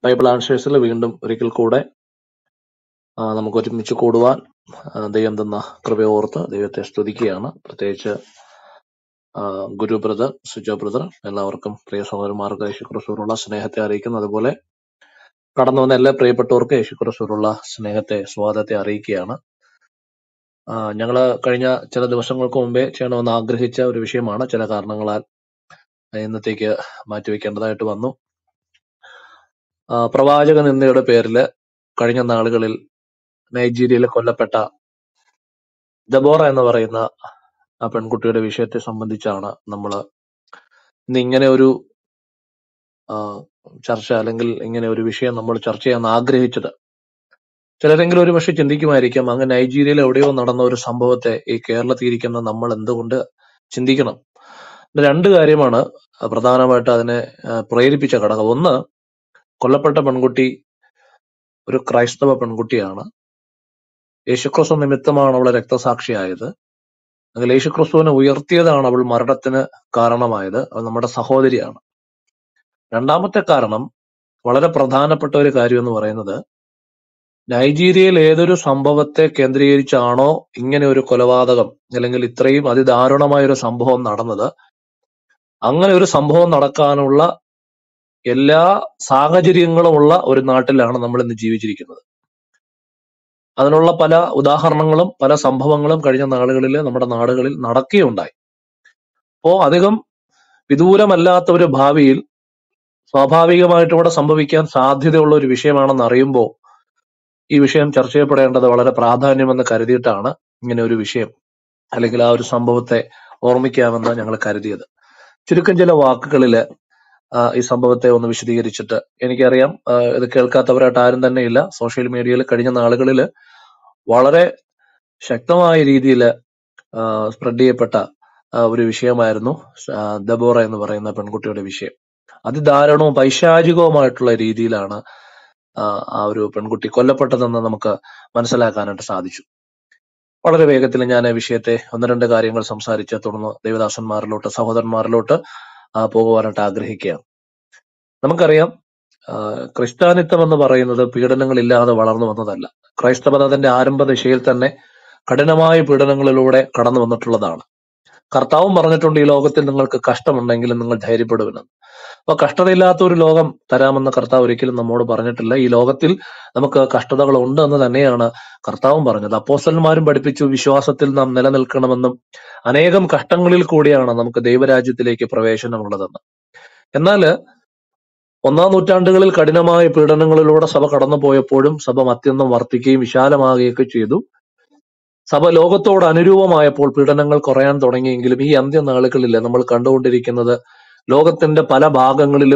Bible ആൻസേഴ്സിൽ വീണ്ടും ഒരിക്കൽ കൂടെ ആ, നമുക്ക് ഒരുമിച്ച് കൂടുവാൻ ആ, ദൈവം തന്ന കൃപയോർത്ത് ദൈവത്തെ സ്തുതിക്കുകയാണ് പ്രത്യേകിച്ച് ആ, ഗുരു ബ്രദർ സുജോ ബ്രദർ എല്ലാവർക്കും പ്രിയ സഹോദരന്മാർക്ക് യേശുക്രിസ്തുവിനുള്ള സ്നേഹത്തെ അറിയിക്കുന്നു അതുപോലെ കടന്നു വന്ന എല്ലാ പ്രിയപ്പെട്ടവർക്ക് യേശുക്രിസ്തുവിനുള്ള സ്നേഹത്തെ സ്വാഗതത്തെ അറിയിക്കുകയാണ് ആ, ഞങ്ങള് കഴിഞ്ഞ ചില ദിവസങ്ങൾക്ക് മുമ്പേ ചെയ്യണമെന്ന് ആഗ്രഹിച്ച ഒരു വിഷയമാണ് ചില കാരണങ്ങളാൽ ഇന്നത്തേക്ക് മാറ്റിവെക്കേണ്ടതായിട്ട് വന്നു ആ, പ്രവാചക നിന്ദയുടെ പേരില് കഴിഞ്ഞ നാളുകളിൽ നൈജീരിയയിൽ കൊല്ലപ്പെട്ട ദബോറ എന്ന് പറയുന്ന ആ പെൺകുട്ടിയുടെ വിഷയത്തെ സംബന്ധിച്ചാണ് നമ്മൾ ഇന്ന് ഇങ്ങനെ ഒരു ആ, ചർച്ച അല്ലെങ്കിൽ ഇങ്ങനെ ഒരു വിഷയം നമ്മൾ ചർച്ച ചെയ്യാൻ ആഗ്രഹിച്ചത് ചിലരെങ്കിലും ഒരു പക്ഷെ ചിന്തിക്കുമായിരിക്കാം അങ്ങ് നൈജീരിയയിൽ എവിടെയോ നടന്ന ഒരു സംഭവത്തെ ഈ കേരളത്തിൽ ഇരിക്കുന്ന നമ്മൾ എന്തുകൊണ്ട് ചിന്തിക്കണം ഇത് രണ്ട് കാര്യമാണ് പ്രധാനമായിട്ട് അതിനെ ആ, പ്രേരിപ്പിച്ച ഘടകം ഒന്ന് കൊല്ലപ്പെട്ട പെൺകുട്ടി ഒരു ക്രൈസ്തവ പെൺകുട്ടിയാണ് യേശുക്രിസ്തു നിമിത്തമാണ് അവൾ രക്തസാക്ഷിയായത് അല്ലെങ്കിൽ യേശുക്രിസ്തുവിനെ ഉയർത്തിയതാണ് അവൾ മരണത്തിന് കാരണമായത് അവൾ നമ്മുടെ സഹോദരിയാണ് രണ്ടാമത്തെ കാരണം വളരെ പ്രധാനപ്പെട്ട ഒരു കാര്യം എന്ന് പറയുന്നത് നൈജീരിയയിൽ ഏതൊരു സംഭവത്തെ കേന്ദ്രീകരിച്ചാണോ ഇങ്ങനെ ഒരു കൊലപാതകം അല്ലെങ്കിൽ ഇത്രയും അതിദാരുണമായ ഒരു സംഭവം നടന്നത് അങ്ങനെ ഒരു സംഭവം നടക്കാനുള്ള എല്ലാ സാഹചര്യങ്ങളും ഉള്ള ഒരു നാട്ടിലാണ് നമ്മൾ ഇന്ന് ജീവിച്ചിരിക്കുന്നത് അതിനുള്ള പല ഉദാഹരണങ്ങളും പല സംഭവങ്ങളും കഴിഞ്ഞ നാളുകളിൽ നമ്മുടെ നാടുകളിൽ നടക്കുകയുണ്ടായി അപ്പോ അധികം വിദൂരമല്ലാത്ത ഒരു ഭാവിയിൽ സ്വാഭാവികമായിട്ടും ഇവിടെ സംഭവിക്കാൻ സാധ്യതയുള്ള ഒരു വിഷയമാണെന്ന് അറിയുമ്പോൾ ഈ വിഷയം ചർച്ച ചെയ്യപ്പെടേണ്ടത് വളരെ പ്രാധാന്യമെന്ന് കരുതിയിട്ടാണ് ഇങ്ങനെ ഒരു വിഷയം അല്ലെങ്കിൽ ആ ഒരു സംഭവത്തെ ഓർമ്മിക്കാമെന്ന് ഞങ്ങൾ കരുതിയത് ചുരുക്കം ചില വാക്കുകളിൽ ഈ സംഭവത്തെ ഒന്ന് വിശദീകരിച്ചിട്ട് എനിക്കറിയാം ആ, ഇത് കേൾക്കാത്തവരായിട്ട് ആരും തന്നെ ഇല്ല സോഷ്യൽ മീഡിയയിൽ കഴിഞ്ഞ നാളുകളിൽ വളരെ ശക്തമായ രീതിയിൽ സ്പ്രെഡ് ചെയ്യപ്പെട്ട ആ, ഒരു വിഷയമായിരുന്നു ആ, ദബോറ എന്ന് പറയുന്ന പെൺകുട്ടിയുടെ വിഷയം അതിദാരുണവും പൈശാചികവുമായിട്ടുള്ള രീതിയിലാണ് ആ ആ ഒരു പെൺകുട്ടി കൊല്ലപ്പെട്ടതെന്ന് നമുക്ക് മനസ്സിലാക്കാനായിട്ട് സാധിച്ചു വളരെ വേഗത്തിൽ ഞാൻ ഈ വിഷയത്തെ ഒന്ന് രണ്ട് കാര്യങ്ങൾ സംസാരിച്ച് തുടർന്ന് ദേവദാസന്മാരിലോട്ട് സഹോദരന്മാരിലോട്ട് ആ, പോകുവാനായിട്ട് ആഗ്രഹിക്കുകയാണ് നമുക്കറിയാം ആ, ക്രിസ്ത്യാനിത്വം എന്ന് പറയുന്നത് പീഡനങ്ങളില്ലാതെ വളർന്നു വന്നതല്ല ക്രൈസ്തവത അതിന്റെ ആരംഭ ദിശയിൽ തന്നെ കഠിനമായ പീഡനങ്ങളിലൂടെ കടന്നു വന്നിട്ടുള്ളതാണ് കർത്താവും പറഞ്ഞിട്ടുണ്ട് ഈ ലോകത്തിൽ നിങ്ങൾക്ക് കഷ്ടമുണ്ടെങ്കിലും നിങ്ങൾ ധൈര്യപ്പെടുവിനെന്ന് അപ്പൊ കഷ്ടതയില്ലാത്ത ഒരു ലോകം തരാമെന്ന് കർത്താവ് ഒരിക്കലും നമ്മോട് പറഞ്ഞിട്ടില്ല ഈ ലോകത്തിൽ നമുക്ക് കഷ്ടതകൾ ഉണ്ട് എന്ന് തന്നെയാണ് കർത്താവും പറഞ്ഞത് അപ്പോസ്റ്റലന്മാരും പഠിപ്പിച്ചു വിശ്വാസത്തിൽ നാം നിലനിൽക്കണമെന്നും അനേകം കഷ്ടങ്ങളിൽ കൂടിയാണ് നമുക്ക് ദൈവരാജ്യത്തിലേക്ക് പ്രവേശനമുള്ളതെന്ന് എന്നാൽ ഒന്നാം നൂറ്റാണ്ടുകളിൽ കഠിനമായ പീഡനങ്ങളിലൂടെ സഭ കടന്നു പോയപ്പോഴും സഭ അത്യന്തം വർദ്ധിക്കുകയും വിശാലമാകുകയൊക്കെ ചെയ്തു സഭ ലോകത്തോട് അനുരൂപമായപ്പോൾ പീഡനങ്ങൾ കുറയാൻ തുടങ്ങിയെങ്കിലും ഈ അന്ത്യനാളുകളിൽ നമ്മൾ കണ്ടുകൊണ്ടിരിക്കുന്നത് ലോകത്തിന്റെ പല ഭാഗങ്ങളിലും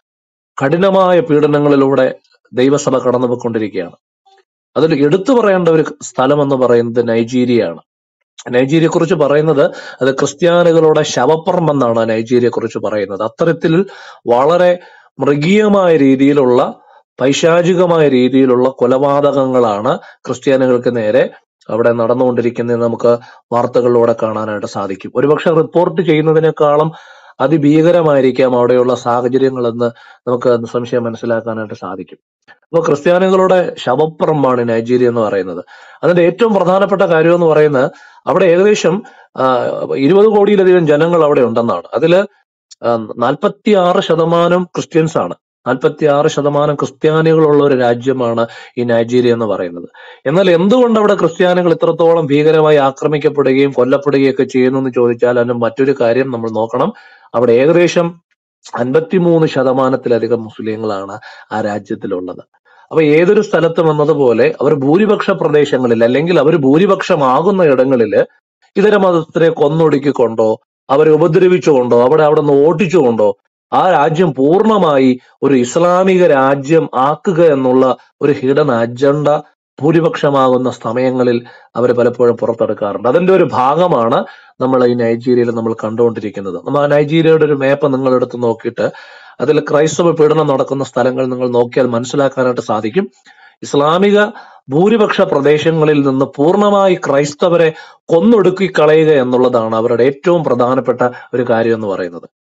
കഠിനമായ പീഡനങ്ങളിലൂടെ ദൈവസഭ കടന്നുപോയിക്കൊണ്ടിരിക്കുകയാണ് അതിൽ എടുത്തു പറയേണ്ട ഒരു സ്ഥലം എന്ന് പറയുന്നത് നൈജീരിയയാണ് നൈജീരിയയെ കുറിച്ച് പറയുന്നത് അത് ക്രിസ്ത്യാനികളുടെ ശവപ്പറമ്പെന്നാണ് നൈജീരിയയെ കുറിച്ച് പറയുന്നത് അത്തരത്തിൽ വളരെ മൃഗീയമായ രീതിയിലുള്ള പൈശാചികമായ രീതിയിലുള്ള കൊലപാതകങ്ങളാണ് ക്രിസ്ത്യാനികൾക്ക് നേരെ അവിടെ നടന്നുകൊണ്ടിരിക്കുന്നത് നമുക്ക് വാർത്തകളിലൂടെ കാണാനായിട്ട് സാധിക്കും ഒരുപക്ഷെ റിപ്പോർട്ട് ചെയ്യുന്നതിനേക്കാളും അതിഭീകരമായിരിക്കാം അവിടെയുള്ള സാഹചര്യങ്ങളെന്ന് നമുക്ക് സംശയം മനസ്സിലാക്കാനായിട്ട് സാധിക്കും അപ്പോൾ ക്രിസ്ത്യാനികളുടെ ശവപ്പറമ്പാണ് നൈജീരിയ എന്ന് പറയുന്നത് അതിന്റെ ഏറ്റവും പ്രധാനപ്പെട്ട കാര്യം എന്ന് പറയുന്നത് അവിടെ ഏകദേശം ആ, ഇരുപത് കോടിയിലധികം ജനങ്ങൾ അവിടെ ഉണ്ടെന്നാണ് അതില് നാൽപ്പത്തി ആറ് ശതമാനം ക്രിസ്ത്യൻസ് ആണ് നാൽപ്പത്തി ആറ് ശതമാനം ക്രിസ്ത്യാനികളുള്ള ഒരു രാജ്യമാണ് ഈ നൈജീരിയ എന്ന് പറയുന്നത് എന്നാൽ എന്തുകൊണ്ട് അവിടെ ക്രിസ്ത്യാനികൾ ഇത്രത്തോളം ഭീകരമായി ആക്രമിക്കപ്പെടുകയും കൊല്ലപ്പെടുകയും ഒക്കെ ചെയ്യുന്നു എന്ന് ചോദിച്ചാൽ അതിന് മറ്റൊരു കാര്യം നമ്മൾ നോക്കണം അവിടെ ഏകദേശം അൻപത്തിമൂന്ന് ശതമാനത്തിലധികം മുസ്ലിങ്ങളാണ് ആ രാജ്യത്തിലുള്ളത് അപ്പൊ ഏതൊരു സ്ഥലത്തും എന്നതുപോലെ അവർ ഭൂരിപക്ഷ പ്രദേശങ്ങളിൽ അല്ലെങ്കിൽ അവർ ഭൂരിപക്ഷമാകുന്ന ഇടങ്ങളിൽ ഇതര മതസ്ഥരെ കൊന്നൊടുക്കിക്കൊണ്ടോ അവരെ ഉപദ്രവിച്ചുകൊണ്ടോ അവിടെ അവിടെ നിന്ന് ഓട്ടിച്ചുകൊണ്ടോ ആ രാജ്യം പൂർണ്ണമായി ഒരു ഇസ്ലാമിക രാജ്യം ആക്കുക എന്നുള്ള ഒരു ഹിഡൻ അജണ്ട ഭൂരിപക്ഷമാകുന്ന സമയങ്ങളിൽ അവർ പലപ്പോഴും പുറത്തെടുക്കാറുണ്ട് അതിന്റെ ഒരു ഭാഗമാണ് നമ്മൾ ഈ നൈജീരിയയിൽ നമ്മൾ കണ്ടുകൊണ്ടിരിക്കുന്നത് നമ്മൾ ആ നൈജീരിയയുടെ ഒരു മാപ്പ് നിങ്ങൾ എടുത്ത് നോക്കിയിട്ട് അതിൽ ക്രൈസ്തവ പീഡനം നടക്കുന്ന സ്ഥലങ്ങൾ നിങ്ങൾ നോക്കിയാൽ മനസ്സിലാക്കാനായിട്ട് സാധിക്കും ഇസ്ലാമിക ഭൂരിപക്ഷ പ്രദേശങ്ങളിൽ നിന്ന് പൂർണ്ണമായി ക്രൈസ്തവരെ കൊന്നൊടുക്കി കളയുക എന്നുള്ളതാണ് അവരുടെ ഏറ്റവും പ്രധാനപ്പെട്ട ഒരു കാര്യം എന്ന് പറയുന്നത്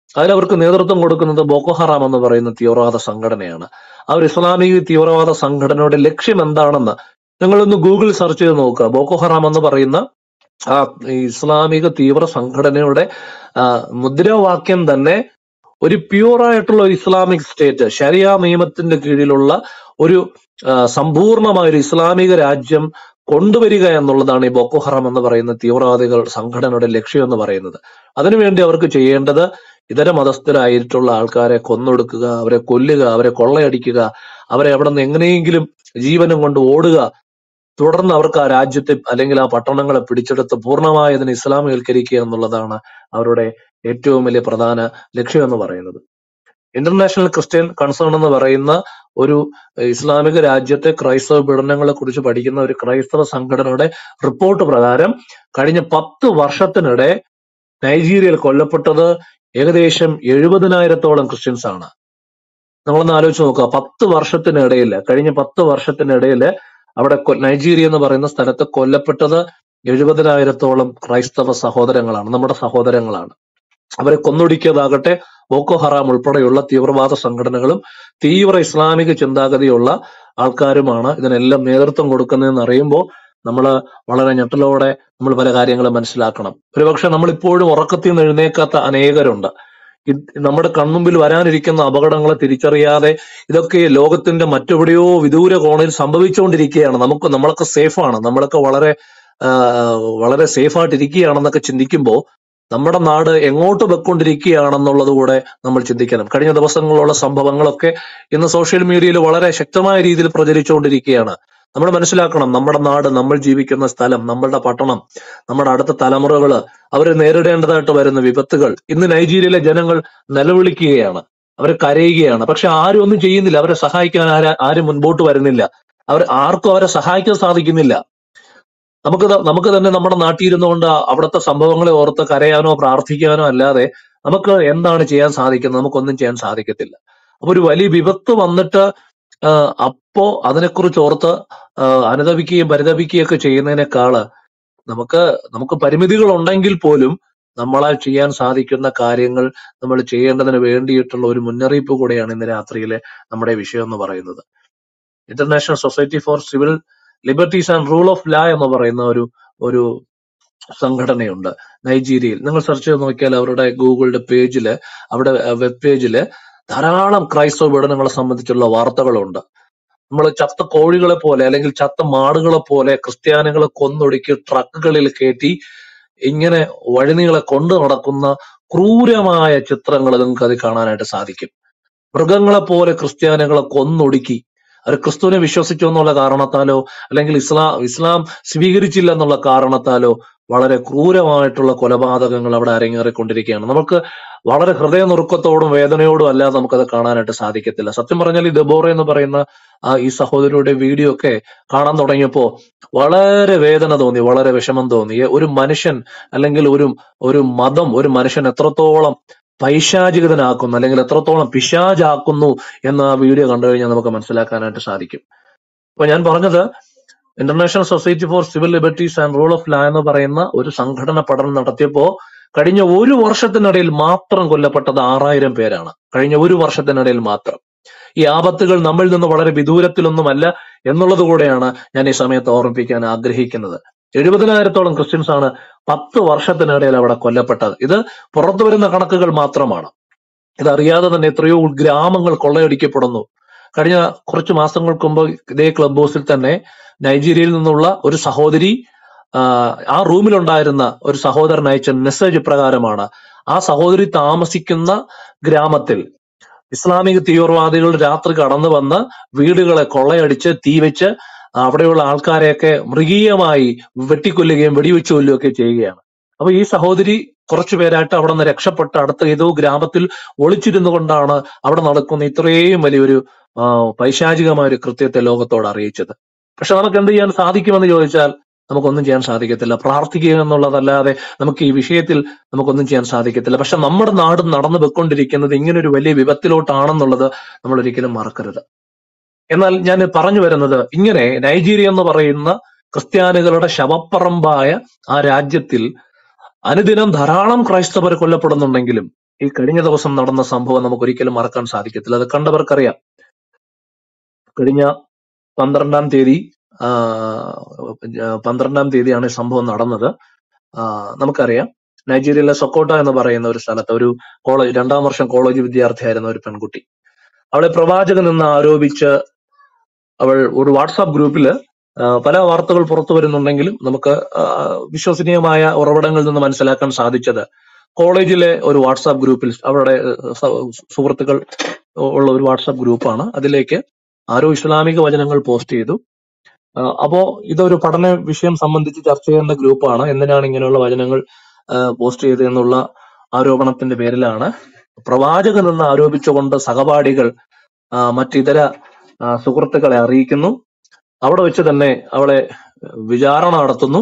അതിലവർക്ക് നേതൃത്വം കൊടുക്കുന്നത് ബോക്കോ ഹറാം എന്ന് പറയുന്ന തീവ്രവാദ സംഘടനയാണ് ആ ഒരു ഇസ്ലാമിക തീവ്രവാദ സംഘടനയുടെ ലക്ഷ്യം എന്താണെന്ന് നിങ്ങളൊന്ന് ഗൂഗിൾ സെർച്ച് ചെയ്ത് നോക്കുക ബോക്കോ ഹറാം എന്ന് പറയുന്ന ആ ഈ ഇസ്ലാമിക തീവ്ര സംഘടനയുടെ ആ, മുദ്രാവാക്യം തന്നെ ഒരു പ്യൂർ ആയിട്ടുള്ള ഒരു ഇസ്ലാമിക് സ്റ്റേറ്റ് ശരിയ നിയമത്തിന്റെ കീഴിലുള്ള ഒരു ആ, സമ്പൂർണമായ ഒരു ഇസ്ലാമിക രാജ്യം കൊണ്ടുവരിക എന്നുള്ളതാണ് ഈ ബോക്കോ ഹറാം എന്ന് പറയുന്ന തീവ്രവാദികൾ സംഘടനയുടെ ലക്ഷ്യം എന്ന് പറയുന്നത് അതിനുവേണ്ടി അവർക്ക് ചെയ്യേണ്ടത് ഇതര മതസ്ഥരായിട്ടുള്ള ആൾക്കാരെ കൊന്നൊടുക്കുക അവരെ കൊല്ലുക അവരെ കൊള്ളയടിക്കുക അവരെ അവിടെ നിന്ന് എങ്ങനെയെങ്കിലും ജീവനും കൊണ്ട് ഓടുക തുടർന്ന് അവർക്ക് ആ രാജ്യത്തെ അല്ലെങ്കിൽ ആ പട്ടണങ്ങളെ പിടിച്ചെടുത്ത് പൂർണ്ണമായി അതിനെ ഇസ്ലാമീകരിക്കുക എന്നുള്ളതാണ് അവരുടെ ഏറ്റവും വലിയ പ്രധാന ലക്ഷ്യം എന്ന് പറയുന്നത് ഇന്റർനാഷണൽ ക്രിസ്ത്യൻ കൺസേൺ എന്ന് പറയുന്ന ഒരു ഇസ്ലാമിക രാജ്യത്തെ ക്രൈസ്തവ പീഡനങ്ങളെ കുറിച്ച് പഠിക്കുന്ന ഒരു ക്രൈസ്തവ സംഘടനയുടെ റിപ്പോർട്ട് പ്രകാരം കഴിഞ്ഞ പത്ത് വർഷത്തിനിടെ നൈജീരിയയിൽ കൊല്ലപ്പെട്ടത് ഏകദേശം എഴുപതിനായിരത്തോളം ക്രിസ്ത്യൻസ് ആണ് നമ്മളൊന്ന് ആലോചിച്ച് നോക്കുക പത്ത് വർഷത്തിനിടയിൽ കഴിഞ്ഞ പത്ത് വർഷത്തിനിടയിൽ അവിടെ കൊ- നൈജീരിയ എന്ന് പറയുന്ന സ്ഥലത്ത് കൊല്ലപ്പെട്ടത് എഴുപതിനായിരത്തോളം ക്രൈസ്തവ സഹോദരങ്ങളാണ് നമ്മുടെ സഹോദരങ്ങളാണ് അവരെ കൊന്നൊടുക്കിയതാകട്ടെ ബോക്കോ ഹറാം ഉൾപ്പെടെയുള്ള തീവ്രവാദ സംഘടനകളും തീവ്ര ഇസ്ലാമിക ചിന്താഗതിയുള്ള ആൾക്കാരുമാണ് ഇതിനെല്ലാം നേതൃത്വം കൊടുക്കുന്നതെന്ന് അറിയുമ്പോൾ നമ്മൾ വളരെ ഞെട്ടലോടെ നമ്മൾ പല കാര്യങ്ങളും മനസ്സിലാക്കണം ഒരുപക്ഷെ നമ്മൾ ഇപ്പോഴും ഉറക്കത്തിൽ നിന്ന് എഴുന്നേക്കാത്ത അനേകരുണ്ട് ഇത് നമ്മുടെ കൺമുമ്പിൽ വരാനിരിക്കുന്ന അപകടങ്ങളെ തിരിച്ചറിയാതെ ഇതൊക്കെ ലോകത്തിന്റെ മറ്റെവിടെയോ വിദൂര കോണിൽ സംഭവിച്ചുകൊണ്ടിരിക്കുകയാണ് നമുക്ക് നമ്മളൊക്കെ സേഫാണ് നമ്മളൊക്കെ വളരെ ആ, വളരെ സേഫായിട്ട് ഇരിക്കുകയാണെന്നൊക്കെ ചിന്തിക്കുമ്പോൾ നമ്മുടെ നാട് എങ്ങോട്ട് വെക്കൊണ്ടിരിക്കുകയാണെന്നുള്ളത് കൂടെ നമ്മൾ ചിന്തിക്കണം കഴിഞ്ഞ ദിവസങ്ങളിലുള്ള സംഭവങ്ങളൊക്കെ ഇന്ന് സോഷ്യൽ മീഡിയയിൽ വളരെ ശക്തമായ രീതിയിൽ പ്രചരിച്ചുകൊണ്ടിരിക്കുകയാണ് നമ്മൾ മനസ്സിലാക്കണം നമ്മുടെ നാട് നമ്മൾ ജീവിക്കുന്ന സ്ഥലം നമ്മളുടെ പട്ടണം നമ്മുടെ അടുത്ത തലമുറകള് അവർ നേരിടേണ്ടതായിട്ട് വരുന്ന വിപത്തുകൾ ഇന്ന് നൈജീരിയയിലെ ജനങ്ങൾ നിലവിളിക്കുകയാണ് അവർ കരയുകയാണ് പക്ഷെ ആരും ഒന്നും ചെയ്യുന്നില്ല അവരെ സഹായിക്കാൻ ആരാ ആരും മുൻപോട്ട് വരുന്നില്ല അവർ ആർക്കും അവരെ സഹായിക്കാൻ സാധിക്കുന്നില്ല നമുക്ക് ത- നമുക്ക് തന്നെ നമ്മുടെ നാട്ടിൽ ഇരുന്നുകൊണ്ട് അവിടുത്തെ സംഭവങ്ങളെ ഓർത്ത് കരയാനോ പ്രാർത്ഥിക്കാനോ അല്ലാതെ നമുക്ക് എന്താണ് ചെയ്യാൻ സാധിക്കുന്നത് നമുക്കൊന്നും ചെയ്യാൻ സാധിക്കത്തില്ല അപ്പൊ ഒരു വലിയ വിപത്ത് വന്നിട്ട് ആ, അപ്പോ അതിനെക്കുറിച്ച് ഓർത്ത് ആ, അനുതപിക്കുകയും പരിതപിക്കുകയും ഒക്കെ ചെയ്യുന്നതിനേക്കാള് നമുക്ക് നമുക്ക് പരിമിതികൾ ഉണ്ടെങ്കിൽ പോലും നമ്മളാൽ ചെയ്യാൻ സാധിക്കുന്ന കാര്യങ്ങൾ നമ്മൾ ചെയ്യേണ്ടതിന് വേണ്ടിയിട്ടുള്ള ഒരു മുന്നറിയിപ്പ് കൂടെയാണ് ഇന്ന് രാത്രിയിലെ നമ്മുടെ വിഷയം എന്ന് പറയുന്നത് international society for civil liberties and rule of law എന്ന് പറയുന്ന ഒരു ഒരു സംഘടനയുണ്ട് നൈജീരിയയിൽ നിങ്ങൾ സെർച്ച് ചെയ്ത് നോക്കിയാൽ അവരുടെ ഗൂഗിളിന്റെ പേജില് അവിടെ വെബ് പേജില് ധാരാളം ക്രൈസ്തവ പീഡനങ്ങളെ സംബന്ധിച്ചുള്ള വാർത്തകളുണ്ട് നമ്മൾ ചത്ത കോഴികളെ പോലെ അല്ലെങ്കിൽ ചത്ത മാടുകളെ പോലെ ക്രിസ്ത്യാനികളെ കൊന്നൊടുക്കി ട്രക്കുകളിൽ കയറ്റി ഇങ്ങനെ വഴിനീളെ കൊണ്ടു നടക്കുന്ന ക്രൂരമായ ചിത്രങ്ങൾ നിങ്ങൾക്ക് അത് കാണാനായിട്ട് സാധിക്കും മൃഗങ്ങളെ പോലെ ക്രിസ്ത്യാനികളെ കൊന്നൊടുക്കി അവർ ക്രിസ്തുവിനെ വിശ്വസിച്ചു എന്നുള്ള കാരണത്താലോ അല്ലെങ്കിൽ ഇസ്ലാം ഇസ്ലാം സ്വീകരിച്ചില്ല എന്നുള്ള കാരണത്താലോ വളരെ ക്രൂരമായിട്ടുള്ള കൊലപാതകങ്ങൾ അവിടെ അരങ്ങേറിക്കൊണ്ടിരിക്കുകയാണ് നമുക്ക് വളരെ ഹൃദയനുറുക്കത്തോടും വേദനയോടും അല്ലാതെ നമുക്കത് കാണാനായിട്ട് സാധിക്കത്തില്ല സത്യം പറഞ്ഞാൽ ഈ ദബോറ എന്ന് പറയുന്ന ആ ഈ സഹോദരിയുടെ വീഡിയോ ഒക്കെ കാണാൻ തുടങ്ങിയപ്പോ വളരെ വേദന തോന്നി വളരെ വിഷമം തോന്നി ഏ, ഒരു മനുഷ്യൻ അല്ലെങ്കിൽ ഒരു ഒരു മതം ഒരു മനുഷ്യൻ എത്രത്തോളം പൈശാചികതനാക്കുന്നു അല്ലെങ്കിൽ എത്രത്തോളം പിശാചാക്കുന്നു എന്ന് ആ വീഡിയോ കണ്ടു കഴിഞ്ഞാൽ നമുക്ക് മനസ്സിലാക്കാനായിട്ട് സാധിക്കും അപ്പൊ ഞാൻ പറഞ്ഞത് international society for civil liberties and rule of law എന്ന് പറയുന്ന ഒരു സംഘടന പഠനം നടത്തിയപ്പോ കഴിഞ്ഞ ഒരു വർഷത്തിനിടയിൽ മാത്രം കൊല്ലപ്പെട്ടത് ആറായിരം പേരാണ് കഴിഞ്ഞ ഒരു വർഷത്തിനിടയിൽ മാത്രം ഈ ആപത്തുകൾ നമ്മളിൽ നിന്ന് വളരെ വിദൂരത്തിലൊന്നുമല്ല എന്നുള്ളത് കൂടെയാണ് ഞാൻ ഈ സമയത്ത് ഓർമ്മിപ്പിക്കാൻ ആഗ്രഹിക്കുന്നത് എഴുപതിനായിരത്തോളം ക്രിസ്ത്യൻസ് ആണ് പത്ത് വർഷത്തിനിടയിൽ അവിടെ കൊല്ലപ്പെട്ടത് ഇത് പുറത്തു വരുന്ന കണക്കുകൾ മാത്രമാണ് ഇതറിയാതെ തന്നെ എത്രയോ ഗ്രാമങ്ങൾ കൊള്ളയടിക്കപ്പെടുന്നു കഴിഞ്ഞ കുറച്ച് മാസങ്ങൾക്ക് മുമ്പ് ഇതേ ക്ലബ് ഹൗസിൽ തന്നെ നൈജീരിയയിൽ നിന്നുള്ള ഒരു സഹോദരി ആ, ആ റൂമിലുണ്ടായിരുന്ന ഒരു സഹോദരൻ അയച്ച മെസ്സേജ് ഇപ്രകാരമാണ് ആ സഹോദരി താമസിക്കുന്ന ഗ്രാമത്തിൽ ഇസ്ലാമിക തീവ്രവാദികൾ രാത്രി കടന്നു വന്ന് വീടുകളെ കൊള്ളയടിച്ച് തീവെച്ച് അവിടെയുള്ള ആൾക്കാരെയൊക്കെ മൃഗീയമായി വെട്ടിക്കൊല്ലുകയും വെടിവെച്ച് കൊല്ലുകയും ഒക്കെ ചെയ്യുകയാണ് അപ്പൊ ഈ സഹോദരി കുറച്ചു പേരായിട്ട് അവിടെ നിന്ന് രക്ഷപ്പെട്ട് അടുത്ത ഏതോ ഗ്രാമത്തിൽ ഒളിച്ചിരുന്നു കൊണ്ടാണ് അവിടെ നടക്കുന്ന ഇത്രയും വലിയൊരു ആ, പൈശാചികമായ ഒരു കൃത്യത്തെ ലോകത്തോട് അറിയിച്ചത് പക്ഷെ നമുക്ക് എന്ത് ചെയ്യാൻ സാധിക്കുമെന്ന് ചോദിച്ചാൽ നമുക്കൊന്നും ചെയ്യാൻ സാധിക്കത്തില്ല പ്രാർത്ഥിക്കുക എന്നുള്ളതല്ലാതെ നമുക്ക് ഈ വിഷയത്തിൽ നമുക്കൊന്നും ചെയ്യാൻ സാധിക്കത്തില്ല പക്ഷെ നമ്മുടെ നാട് നടന്നു പോയിക്കൊണ്ടിരിക്കുന്നത് ഇങ്ങനെ ഒരു വലിയ വിപത്തിലോട്ടാണെന്നുള്ളത് നമ്മൾ ഒരിക്കലും മറക്കരുത് എന്നാൽ ഞാൻ പറഞ്ഞു വരുന്നത് ഇങ്ങനെ നൈജീരിയ എന്ന് പറയുന്ന ക്രിസ്ത്യാനികളുടെ ശവപ്പറമ്പായ ആ രാജ്യത്തിൽ അനുദിനം ധാരാളം ക്രൈസ്തവർ കൊല്ലപ്പെടുന്നുണ്ടെങ്കിലും ഈ കഴിഞ്ഞ ദിവസം നടന്ന സംഭവം നമുക്ക് ഒരിക്കലും മറക്കാൻ സാധിക്കത്തില്ല അത് കണ്ടവർക്കറിയാം കഴിഞ്ഞ പന്ത്രണ്ടാം തീയതി ആ, പന്ത്രണ്ടാം തീയതിയാണ് ഈ സംഭവം നടന്നത് ആ, നമുക്കറിയാം നൈജീരിയയിലെ സൊക്കോട്ട എന്ന് പറയുന്ന ഒരു സ്ഥലത്ത് ഒരു കോളേജ് രണ്ടാം വർഷം കോളേജ് വിദ്യാർത്ഥിയായിരുന്ന ഒരു പെൺകുട്ടി അവളെ പ്രവാചകൻ എന്ന് ആരോപിച്ച് അവൾ ഒരു വാട്സാപ്പ് ഗ്രൂപ്പിൽ പല വാർത്തകൾ പുറത്തു വരുന്നുണ്ടെങ്കിലും നമുക്ക് ആ, വിശ്വസനീയമായ ഉറവിടങ്ങളിൽ നിന്ന് മനസ്സിലാക്കാൻ സാധിച്ചത് കോളേജിലെ ഒരു വാട്സാപ്പ് ഗ്രൂപ്പിൽ അവരുടെ ഏഹ്, സ- സുഹൃത്തുക്കൾ ഉള്ള ഒരു വാട്സാപ്പ് ഗ്രൂപ്പാണ് അതിലേക്ക് ആരോ ഇസ്ലാമിക വചനങ്ങൾ പോസ്റ്റ് ചെയ്തു ആ, അപ്പോ ഇതൊരു പഠന വിഷയം സംബന്ധിച്ച് ചർച്ച ചെയ്യേണ്ട ഗ്രൂപ്പാണ് എന്തിനാണ് ഇങ്ങനെയുള്ള വചനങ്ങൾ ആ, പോസ്റ്റ് ചെയ്തതെന്നുള്ള ആരോപണത്തിന്റെ പേരിലാണ് പ്രവാചകൻ എന്ന് ആരോപിച്ചുകൊണ്ട് സഹപാഠികൾ ആ, മറ്റിതര ആ, സുഹൃത്തുക്കളെ അറിയിക്കുന്നു അവിടെ വെച്ച് തന്നെ അവളെ വിചാരണ നടത്തുന്നു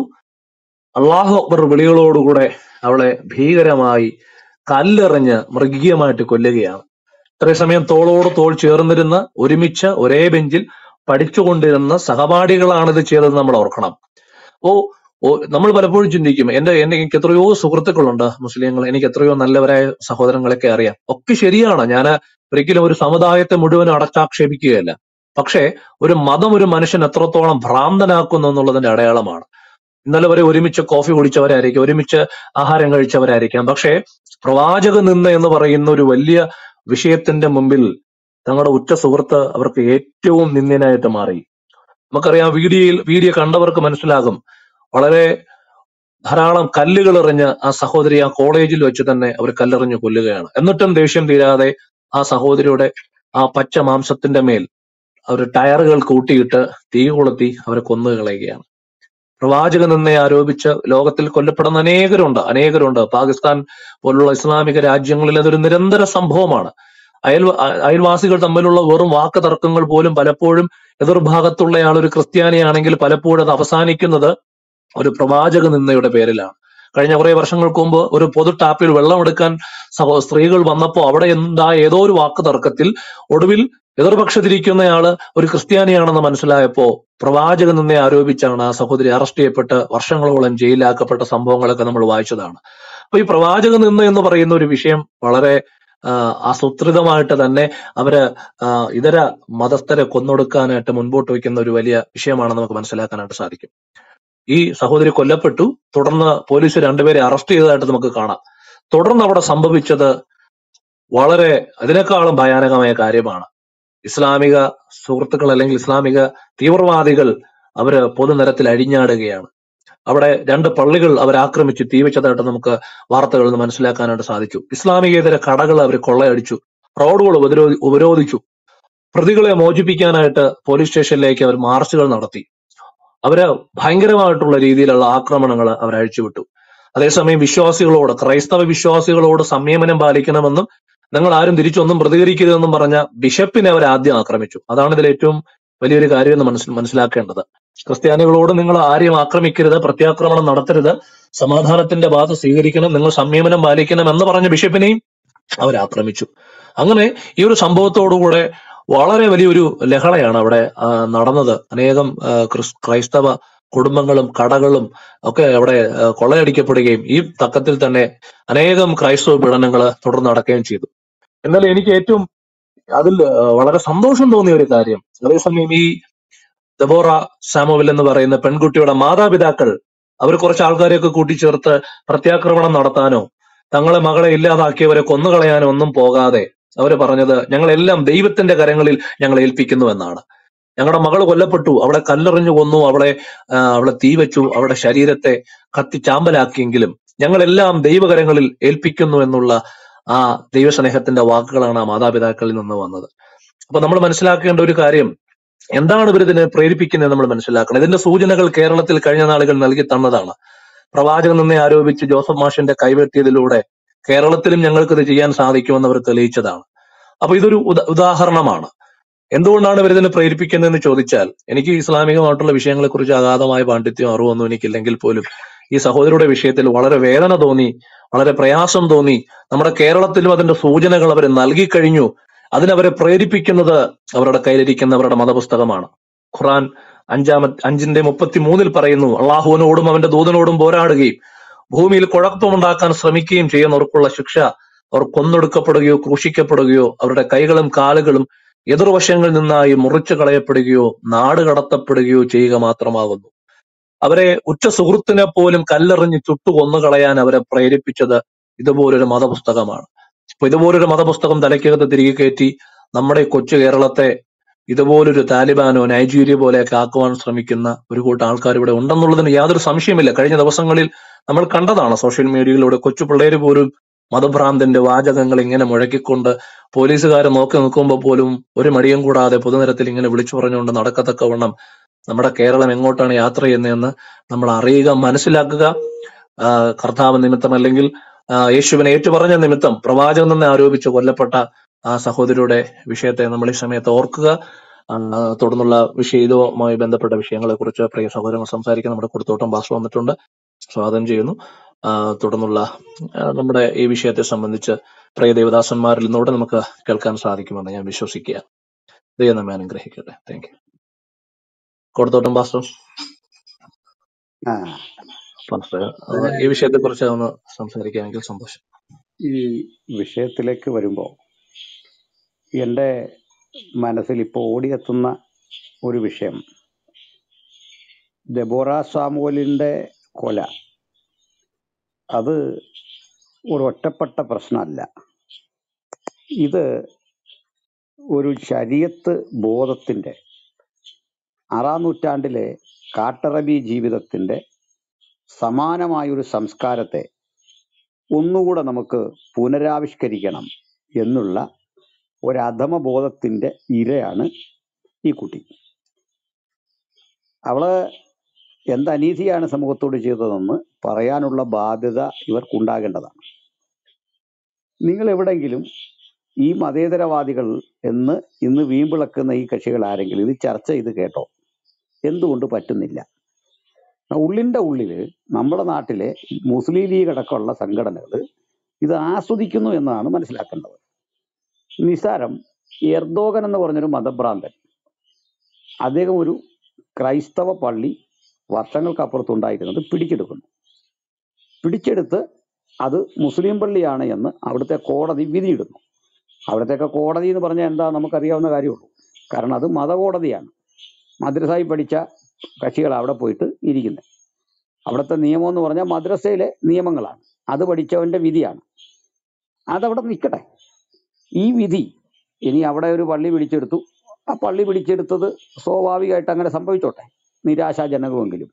അള്ളാഹു അക്ബർ വിളികളോടുകൂടെ അവളെ ഭീകരമായി കല്ലെറിഞ്ഞ് മൃഗീയമായിട്ട് കൊല്ലുകയാണ് ഇത്രയും സമയം തോളോട് തോൾ ചേർന്നിരുന്ന് ഒരുമിച്ച് ഒരേ ബെഞ്ചിൽ പഠിച്ചുകൊണ്ടിരുന്ന സഹപാഠികളാണ് ഇത് ചെയ്തത് നമ്മൾ ഓർക്കണം ഓ ഓ നമ്മൾ പലപ്പോഴും ചിന്തിക്കും എന്റെ എന്റെ എനിക്ക് എത്രയോ സുഹൃത്തുക്കളുണ്ട് മുസ്ലിങ്ങൾ എനിക്ക് എത്രയോ നല്ലവരായ സഹോദരങ്ങളൊക്കെ അറിയാം ഒക്കെ ശരിയാണ് ഞാൻ ഒരിക്കലും ഒരു സമുദായത്തെ മുഴുവൻ അടച്ചാക്ഷേപിക്കുകയല്ല പക്ഷേ ഒരു മതം ഒരു മനുഷ്യൻ എത്രത്തോളം ഭ്രാന്തനാക്കുന്നു എന്നുള്ളതിന്റെ അടയാളമാണ് ഇന്നലെ വരെ ഒരുമിച്ച് കോഫി കുടിച്ചവരായിരിക്കും ഒരുമിച്ച് ആഹാരം കഴിച്ചവരായിരിക്കാം പക്ഷേ പ്രവാചക നിന്ന എന്ന് പറയുന്ന ഒരു വലിയ വിഷയത്തിന്റെ മുമ്പിൽ തങ്ങളുടെ ഉറ്റ സുഹൃത്ത് അവർക്ക് ഏറ്റവും നിന്ദ്യനായിട്ട് മാറി നമുക്കറിയാം വീഡിയോയിൽ വീഡിയോ കണ്ടവർക്ക് മനസ്സിലാകും വളരെ ധാരാളം കല്ലുകൾ എറിഞ്ഞ് ആ സഹോദരി ആ കോളേജിൽ വെച്ച് തന്നെ അവർ കല്ലെറിഞ്ഞ് കൊല്ലുകയാണ് എന്നിട്ടും ദേഷ്യം തീരാതെ ആ സഹോദരിയുടെ ആ പച്ച മാംസത്തിന്റെ മേൽ അവർ ടയറുകൾ കൂട്ടിയിട്ട് തീ കൊളുത്തി അവരെ കൊന്നു കളയുകയാണ് പ്രവാചകൻ എന്നെ ആരോപിച്ച് ലോകത്തിൽ കൊല്ലപ്പെടുന്ന അനേകരുണ്ട് അനേകരുണ്ട് പാകിസ്ഥാൻ പോലുള്ള ഇസ്ലാമിക രാജ്യങ്ങളിൽ അതൊരു നിരന്തര സംഭവമാണ് അയൽ അയൽവാസികൾ തമ്മിലുള്ള വെറും വാക്ക് തർക്കങ്ങൾ പോലും പലപ്പോഴും എതിർഭാഗത്തുള്ളയാൾ ഒരു ക്രിസ്ത്യാനിയാണെങ്കിൽ പലപ്പോഴും അത് അവസാനിക്കുന്നത് ഒരു പ്രവാചക നിന്ദയുടെ പേരിലാണ് കഴിഞ്ഞ കുറെ വർഷങ്ങൾക്ക് മുമ്പ് ഒരു പൊതു ടാപ്പിൽ വെള്ളം എടുക്കാൻ സഹോ സ്ത്രീകൾ വന്നപ്പോൾ അവിടെ എന്താ ഏതോ ഒരു വാക്ക് തർക്കത്തിൽ ഒടുവിൽ എതിർപക്ഷത്തിരിക്കുന്നയാള് ഒരു ക്രിസ്ത്യാനിയാണെന്ന് മനസ്സിലായപ്പോ പ്രവാചക നിന്നെ ആരോപിച്ചാണ് ആ സഹോദരി അറസ്റ്റ് ചെയ്യപ്പെട്ട് വർഷങ്ങളോളം ജയിലിലാക്കപ്പെട്ട സംഭവങ്ങളൊക്കെ നമ്മൾ വായിച്ചതാണ് അപ്പൊ ഈ പ്രവാചക നിന്ന എന്ന് പറയുന്ന ഒരു വിഷയം വളരെ ആ, ആസൂത്രിതമായിട്ട് തന്നെ അവര് ആ, ഇതര മതസ്ഥരെ കൊന്നൊടുക്കാനായിട്ട് മുൻപോട്ട് വയ്ക്കുന്ന ഒരു വലിയ വിഷയമാണെന്ന് നമുക്ക് മനസ്സിലാക്കാനായിട്ട് സാധിക്കും ഈ സഹോദരി കൊല്ലപ്പെട്ടു തുടർന്ന് പോലീസ് രണ്ടുപേരെ അറസ്റ്റ് ചെയ്തതായിട്ട് നമുക്ക് കാണാം തുടർന്ന് അവിടെ സംഭവിച്ചത് വളരെ അതിനേക്കാളും ഭയാനകമായ കാര്യമാണ് ഇസ്ലാമിക സുഹൃത്തുക്കൾ അല്ലെങ്കിൽ ഇസ്ലാമിക തീവ്രവാദികൾ അവര് പൊതുനിരത്തിൽ അഴിഞ്ഞാടുകയാണ് അവിടെ രണ്ട് പള്ളികൾ അവർ ആക്രമിച്ച് തീവച്ചതായിട്ട് നമുക്ക് വാർത്തകളിൽ നിന്ന് മനസ്സിലാക്കാനായിട്ട് സാധിച്ചു ഇസ്ലാമികേതര കടകൾ അവർ കൊള്ളയടിച്ചു റോഡുകൾ ഉപരോധി ഉപരോധിച്ചു പ്രതികളെ മോചിപ്പിക്കാനായിട്ട് പോലീസ് സ്റ്റേഷനിലേക്ക് അവർ മാർച്ചുകൾ നടത്തി അവര് ഭയങ്കരമായിട്ടുള്ള രീതിയിലുള്ള ആക്രമണങ്ങൾ അവർ അഴിച്ചുവിട്ടു അതേസമയം വിശ്വാസികളോട് ക്രൈസ്തവ വിശ്വാസികളോട് സംയമനം പാലിക്കണമെന്നും നിങ്ങൾ ആരും തിരിച്ചൊന്നും പ്രതികരിക്കരുതെന്നും പറഞ്ഞ ബിഷപ്പിനെ അവർ ആദ്യം ആക്രമിച്ചു അതാണ് ഇതിൽ ഏറ്റവും വലിയൊരു കാര്യം എന്ന് മനസ്സിൽ മനസ്സിലാക്കേണ്ടത് ക്രിസ്ത്യാനികളോട് നിങ്ങൾ ആരെയും ആക്രമിക്കരുത് പ്രത്യാക്രമണം നടത്തരുത് സമാധാനത്തിന്റെ പാത സ്വീകരിക്കണം നിങ്ങൾ സംയമനം പാലിക്കണം എന്ന് പറഞ്ഞ ബിഷപ്പിനെയും അവർ ആക്രമിച്ചു അങ്ങനെ ഈ ഒരു സംഭവത്തോടുകൂടെ വളരെ വലിയൊരു ലഹളയാണ് അവിടെ ആ, നടന്നത് അനേകം ആ, ക്രിസ്- ക്രൈസ്തവ കുടുംബങ്ങളും കടകളും ഒക്കെ അവിടെ ആ, കൊള്ളയടിക്കപ്പെടുകയും ഈ തക്കത്തിൽ തന്നെ അനേകം ക്രൈസ്തവ പീഡനങ്ങൾ തുടർന്ന് നടക്കുകയും ചെയ്തു എന്നാൽ എനിക്ക് ഏറ്റവും അതിൽ ആ, വളരെ സന്തോഷം തോന്നിയ ഒരു കാര്യം അതേസമയം ഈ ദബോറ സാമുവൽ എന്ന് പറയുന്ന പെൺകുട്ടിയുടെ മാതാപിതാക്കൾ അവർ കുറച്ച് ആൾക്കാരെയൊക്കെ കൂട്ടിച്ചേർത്ത് പ്രത്യാക്രമണം നടത്താനോ തങ്ങളെ മകളെ ഇല്ലാതാക്കിയവരെ കൊന്നുകളയാനോ ഒന്നും പോകാതെ അവർ പറഞ്ഞത് ഞങ്ങളെല്ലാം ദൈവത്തിന്റെ കരങ്ങളിൽ ഞങ്ങൾ ഏൽപ്പിക്കുന്നു എന്നാണ് ഞങ്ങളുടെ മകൾ കൊല്ലപ്പെട്ടു അവളെ കല്ലെറിഞ്ഞു കൊന്നു അവളെ ആ, അവളെ തീ വെച്ചു അവളുടെ ശരീരത്തെ കത്തി ചാമ്പലാക്കിയെങ്കിലും ഞങ്ങളെല്ലാം ദൈവകരങ്ങളിൽ ഏൽപ്പിക്കുന്നു എന്നുള്ള ആ ദൈവസ്നേഹത്തിന്റെ വാക്കുകളാണ് ആ മാതാപിതാക്കളിൽ നിന്ന് വന്നത് അപ്പൊ നമ്മൾ മനസ്സിലാക്കേണ്ട ഒരു കാര്യം എന്താണ് ഇവർ ഇതിനെ പ്രേരിപ്പിക്കുന്നത് നമ്മൾ മനസ്സിലാക്കണം ഇതിന്റെ സൂചനകൾ കേരളത്തിൽ കഴിഞ്ഞ നാളുകൾ നൽകി തന്നതാണ് പ്രവാചകൻ നിന്നെ ആരോപിച്ച് ജോസഫ് മാഷിന്റെ കൈവെട്ടിയതിലൂടെ കേരളത്തിലും ഞങ്ങൾക്ക് ഇത് ചെയ്യാൻ സാധിക്കുമെന്ന് അവർ തെളിയിച്ചതാണ് അപ്പൊ ഇതൊരു ഉദ- ഉദാഹരണമാണ് എന്തുകൊണ്ടാണ് ഇവർ ഇതിനെ പ്രേരിപ്പിക്കുന്നതെന്ന് ചോദിച്ചാൽ എനിക്ക് ഇസ്ലാമികമായിട്ടുള്ള വിഷയങ്ങളെ കുറിച്ച് അഗാധമായ പാണ്ഡിത്യം അറിവൊന്നും എനിക്കില്ലെങ്കിൽ പോലും ഈ സഹോദരിയുടെ വിഷയത്തിൽ വളരെ വേദന തോന്നി വളരെ പ്രയാസം തോന്നി നമ്മുടെ കേരളത്തിലും അതിന്റെ സൂചനകൾ അവർ നൽകി കഴിഞ്ഞു അതിനവരെ പ്രേരിപ്പിക്കുന്നത് അവരുടെ കയ്യിലിരിക്കുന്ന അവരുടെ മതപുസ്തകമാണ് ഖുറാൻ അഞ്ചാമ അഞ്ചിന്റെ മുപ്പത്തി മൂന്നിൽ പറയുന്നു അള്ളാഹുവിനോടും അവന്റെ ദൂതനോടും പോരാടുകയും ഭൂമിയിൽ കുഴപ്പമുണ്ടാക്കാൻ ശ്രമിക്കുകയും ചെയ്യുന്നവർക്കുള്ള ശിക്ഷ അവർ കൊന്നൊടുക്കപ്പെടുകയോ ക്രൂശിക്കപ്പെടുകയോ അവരുടെ കൈകളും കാലുകളും എതിർവശങ്ങളിൽ നിന്നായി മുറിച്ചു കളയപ്പെടുകയോ നാട് കടത്തപ്പെടുകയോ ചെയ്യുക മാത്രമാകുന്നു അവരെ ഉറ്റ സുഹൃത്തിനെ പോലും കല്ലെറിഞ്ഞ് ചുട്ടു കൊന്നു കളയാൻ അവരെ പ്രേരിപ്പിച്ചത് ഇതുപോലൊരു മതപുസ്തകമാണ് അപ്പൊ ഇതുപോലൊരു മതപുസ്തകം തലയ്ക്കകത്ത് തിരികെ കയറ്റി നമ്മുടെ ഈ കൊച്ചു കേരളത്തെ ഇതുപോലൊരു താലിബാനോ നൈജീരിയ പോലെയൊക്കെ ആക്കുവാൻ ശ്രമിക്കുന്ന ഒരു കൂട്ടം ആൾക്കാർ ഇവിടെ ഉണ്ടെന്നുള്ളതിന് യാതൊരു സംശയമില്ല കഴിഞ്ഞ ദിവസങ്ങളിൽ നമ്മൾ കണ്ടതാണ് സോഷ്യൽ മീഡിയയിലൂടെ കൊച്ചു പിള്ളേര് പോലും മതഭ്രാന്തന്റെ വാചകങ്ങൾ ഇങ്ങനെ മുഴക്കിക്കൊണ്ട് പോലീസുകാരെ നോക്കി നിൽക്കുമ്പോൾ പോലും ഒരു മടിയും കൂടാതെ പൊതുനിരത്തിൽ ഇങ്ങനെ വിളിച്ചു പറഞ്ഞുകൊണ്ട് നടക്കത്തക്കവണ്ണം നമ്മുടെ കേരളം എങ്ങോട്ടാണ് യാത്ര ചെയ്യുന്നതെന്ന് നമ്മൾ അറിയുക മനസ്സിലാക്കുക ആ, കർത്താവ് നിമിത്തം അല്ലെങ്കിൽ ആ, യേശുവിനെ ഏറ്റുപറഞ്ഞ നിമിത്തം പ്രവാചകൻ തന്നെ ആരോപിച്ച് കൊല്ലപ്പെട്ട ആ സഹോദരിയുടെ വിഷയത്തെ നമ്മൾ ഈ സമയത്ത് ഓർക്കുക ആ, തുടർന്നുള്ള വിഷയ ഇതുമായി ബന്ധപ്പെട്ട വിഷയങ്ങളെ കുറിച്ച് പ്രിയ സഹോദരങ്ങൾ സംസാരിക്കാൻ നമ്മുടെ കൊടുത്തോട്ടം ഭാഷ വന്നിട്ടുണ്ട് സ്വാഗതം ചെയ്യുന്നു ആ, തുടർന്നുള്ള ആ, നമ്മുടെ ഈ വിഷയത്തെ സംബന്ധിച്ച് പ്രിയ ദേവദാസന്മാരിൽ നിന്നൂടെ നമുക്ക് കേൾക്കാൻ സാധിക്കുമെന്ന് ഞാൻ വിശ്വസിക്കുക ദൈവം നമ്മെ അനുഗ്രഹിക്കട്ടെ താങ്ക് യു കൊടുത്തോട്ടം പാസ്റ്റർ ആ പാസ്റ്റർ ആ, അതിന് ഈ വിഷയത്തെ കുറിച്ച് ഒന്ന് സംസാരിക്കുകയാണെങ്കിൽ സന്തോഷം ഈ വിഷയത്തിലേക്ക് വരുമ്പോൾ എൻ്റെ മനസ്സിൽ ഇപ്പോൾ ഓടിയെത്തുന്ന ഒരു വിഷയം ദബോറ സാമുവലിൻ്റെ കൊല അത് ഒരു ഒറ്റപ്പെട്ട പ്രശ്നമല്ല ഇത് ഒരു ശരീരത്ത് ബോധത്തിൻ്റെ ആറാം നൂറ്റാണ്ടിലെ കാട്ടറബി ജീവിതത്തിൻ്റെ സമാനമായൊരു സംസ്കാരത്തെ ഒന്നുകൂടെ നമുക്ക് പുനരാവിഷ്കരിക്കണം എന്നുള്ള ഒരു അധമബോധത്തിന്റെ ഇരയാണ് ഈ കുട്ടി അവള് എന്ത് അനീതിയാണ് സമൂഹത്തോട് ചെയ്തതെന്ന് പറയാനുള്ള ബാധ്യത ഇവർക്കുണ്ടാകേണ്ടതാണ് നിങ്ങൾ എവിടെങ്കിലും ഈ മതേതരവാദികൾ എന്ന് ഇന്ന് വീമ്പിളക്കുന്ന ഈ കക്ഷികൾ ആരെങ്കിലും ഇത് ചർച്ച ചെയ്ത് കേട്ടോ എന്തുകൊണ്ട് പറ്റുന്നില്ല ഉള്ളിന്റെ ഉള്ളില് നമ്മുടെ നാട്ടിലെ മുസ്ലിം ലീഗ് അടക്കമുള്ള സംഘടനകൾ ഇത് ആസ്വദിക്കുന്നു എന്നാണ് മനസ്സിലാക്കേണ്ടത് നിസാരം എർദോഗൻ എന്ന് പറഞ്ഞൊരു മതഭ്രാന്തൻ അദ്ദേഹം ഒരു ക്രൈസ്തവ പള്ളി വർഷങ്ങൾക്കപ്പുറത്തുണ്ടായിരുന്നത് പിടിച്ചെടുക്കുന്നു പിടിച്ചെടുത്ത് അത് മുസ്ലിം പള്ളിയാണ് എന്ന് അവിടുത്തെ കോടതി വിധിയിടുന്നു അവിടുത്തെയൊക്കെ കോടതി എന്ന് പറഞ്ഞാൽ എന്താ നമുക്കറിയാവുന്ന കാര്യമുള്ളൂ കാരണം അത് മതകോടതിയാണ് മദ്രസായി പഠിച്ച കക്ഷികൾ അവിടെ പോയിട്ട് ഇരിക്കുന്നത് അവിടുത്തെ നിയമം എന്ന് പറഞ്ഞാൽ മദ്രസയിലെ നിയമങ്ങളാണ് അത് പഠിച്ചവന്റെ വിധിയാണ് അതവിടെ നിൽക്കട്ടെ ഈ വിധി ഇനി അവിടെ ഒരു പള്ളി പിടിച്ചെടുത്തു ആ പള്ളി പിടിച്ചെടുത്തത് സ്വാഭാവികമായിട്ട് അങ്ങനെ സംഭവിച്ചോട്ടെ നിരാശാജനകമെങ്കിലും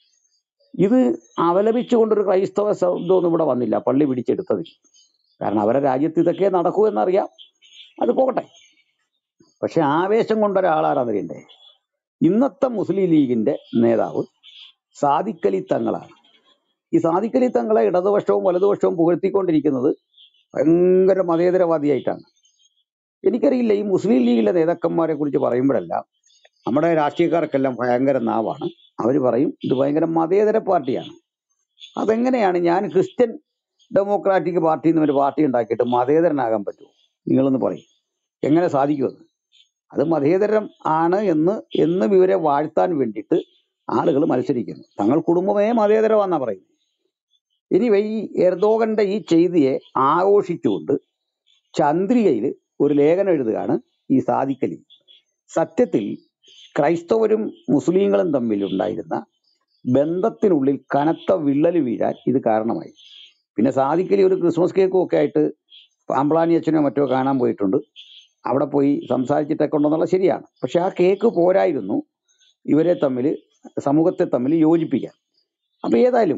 ഇത് അവലപിച്ചുകൊണ്ടൊരു ക്രൈസ്തവ ശബ്ദമൊന്നും ഇവിടെ വന്നില്ല പള്ളി പിടിച്ചെടുത്തതിൽ കാരണം അവരുടെ രാജ്യത്ത് ഇതൊക്കെ നടക്കൂ എന്നറിയാം അത് പോകട്ടെ പക്ഷെ ആവേശം കൊണ്ട ഒരാളാണെന്നറിയണ്ടേ ഇന്നത്തെ മുസ്ലിം ലീഗിന്റെ നേതാവ് സാദിഖലി തങ്ങളാണ് ഈ സാദിഖലി തങ്ങളെ ഇടതുപക്ഷവും വലതുപക്ഷവും പുകഴ്ത്തിക്കൊണ്ടിരിക്കുന്നത് ഭയങ്കര മതേതരവാദിയായിട്ടാണ് എനിക്കറിയില്ല ഈ മുസ്ലിം ലീഗിലെ നേതാക്കന്മാരെ കുറിച്ച് പറയുമ്പോഴെല്ലാം നമ്മുടെ രാഷ്ട്രീയക്കാർക്കെല്ലാം ഭയങ്കര നാവാണ് അവർ പറയും ഇത് ഭയങ്കര മതേതര പാർട്ടിയാണ് അതെങ്ങനെയാണ് ഞാൻ ക്രിസ്ത്യൻ ഡെമോക്രാറ്റിക് പാർട്ടി എന്ന് ഒരു പാർട്ടി ഉണ്ടാക്കിയിട്ട് മതേതരനാകാൻ പറ്റുമോ നിങ്ങളൊന്ന് പറയും എങ്ങനെ സാധിക്കുമെന്ന് അത് മതേതരം ആണ് എന്ന് എന്ന് ഇവരെ വാഴ്ത്താൻ വേണ്ടിയിട്ട് ആളുകൾ മത്സരിക്കുന്നു തങ്ങൾ കുടുംബമേ മതേതരമാണെന്നാ പറയുന്നത് ഇനി ഈ എർദോഗന്റെ ഈ ചെയ്തിയെ ആഘോഷിച്ചുകൊണ്ട് ചന്ദ്രികയിൽ ഒരു ലേഖനം എഴുതുകയാണ് ഈ സാദിഖലി സത്യത്തിൽ ക്രൈസ്തവരും മുസ്ലിങ്ങളും തമ്മിൽ ഉണ്ടായിരുന്ന ബന്ധത്തിനുള്ളിൽ കനത്ത വിള്ളൽ വീഴാൻ ഇത് കാരണമായി പിന്നെ സാദിഖലി ഒരു ക്രിസ്മസ് കേക്കും ഒക്കെ ആയിട്ട് പാമ്പ്ളാനി അച്ഛനോ മറ്റോ കാണാൻ പോയിട്ടുണ്ട് അവിടെ പോയി സംസാരിച്ചിട്ടൊക്കെ ഉണ്ടെന്നുള്ള ശരിയാണ് പക്ഷെ ആ കേക്ക് പോരായിരുന്നു ഇവരെ തമ്മിൽ സമൂഹത്തെ തമ്മിൽ യോജിപ്പിക്കാൻ അപ്പൊ ഏതായാലും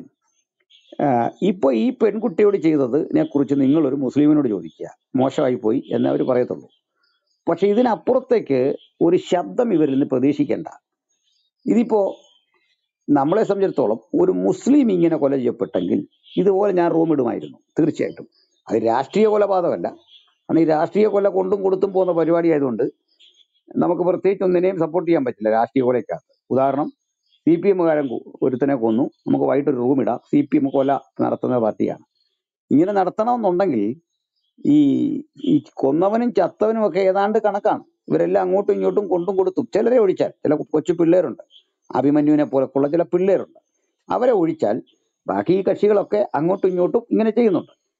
ആഹ് ഇപ്പൊ ഈ പെൺകുട്ടിയോട് ചെയ്തതിനെ കുറിച്ച് നിങ്ങൾ ഒരു മുസ്ലിമിനോട് ചോദിക്കുക മോശമായി പോയി എന്നേ അവർ പറയത്തുള്ളൂ പക്ഷെ ഇതിനപ്പുറത്തേക്ക് ഒരു ശബ്ദം ഇവരിൽ നിന്ന് പ്രതീക്ഷിക്കേണ്ട ഇതിപ്പോ നമ്മളെ സംബന്ധിച്ചിടത്തോളം ഒരു മുസ്ലിം ഇങ്ങനെ കൊല ചെയ്യപ്പെട്ടെങ്കിൽ ഇതുപോലെ ഞാൻ റൂം ഇടുമായിരുന്നു തീർച്ചയായിട്ടും അത് രാഷ്ട്രീയ കൊലപാതകമല്ല കാരണം ഈ രാഷ്ട്രീയ കൊല കൊണ്ടും കൊടുത്തും പോകുന്ന പരിപാടി ആയതുകൊണ്ട് നമുക്ക് പ്രത്യേകിച്ച് ഒന്നിനെയും സപ്പോർട്ട് ചെയ്യാൻ പറ്റില്ല രാഷ്ട്രീയ കൊലയ്ക്കകത്ത് ഉദാഹരണം സി പി എമ്മുകാരൻ ഒരുത്തനെ കൊന്നു നമുക്ക് വൈകിട്ട് ഒരു റൂം ഇടാം സി പി എം കൊല നടത്തുന്ന പാർട്ടിയാണ് ഇങ്ങനെ നടത്തണമെന്നുണ്ടെങ്കിൽ ഈ ഈ കൊന്നവനും ചത്തവനും ഒക്കെ ഏതാണ്ട് കണക്കാണ് ഇവരെല്ലാം അങ്ങോട്ടും ഇങ്ങോട്ടും കൊണ്ടും കൊടുത്തും ചിലരെ ഒഴിച്ചാൽ ചില കൊച്ചു പിള്ളേരുണ്ട് അഭിമന്യുവിനെ പോലൊക്കെയുള്ള ചില പിള്ളേരുണ്ട് അവരെ ഒഴിച്ചാൽ ബാക്കി ഈ കക്ഷികളൊക്കെ അങ്ങോട്ടും ഇങ്ങോട്ടും ഇങ്ങനെ ചെയ്യുന്നുണ്ട്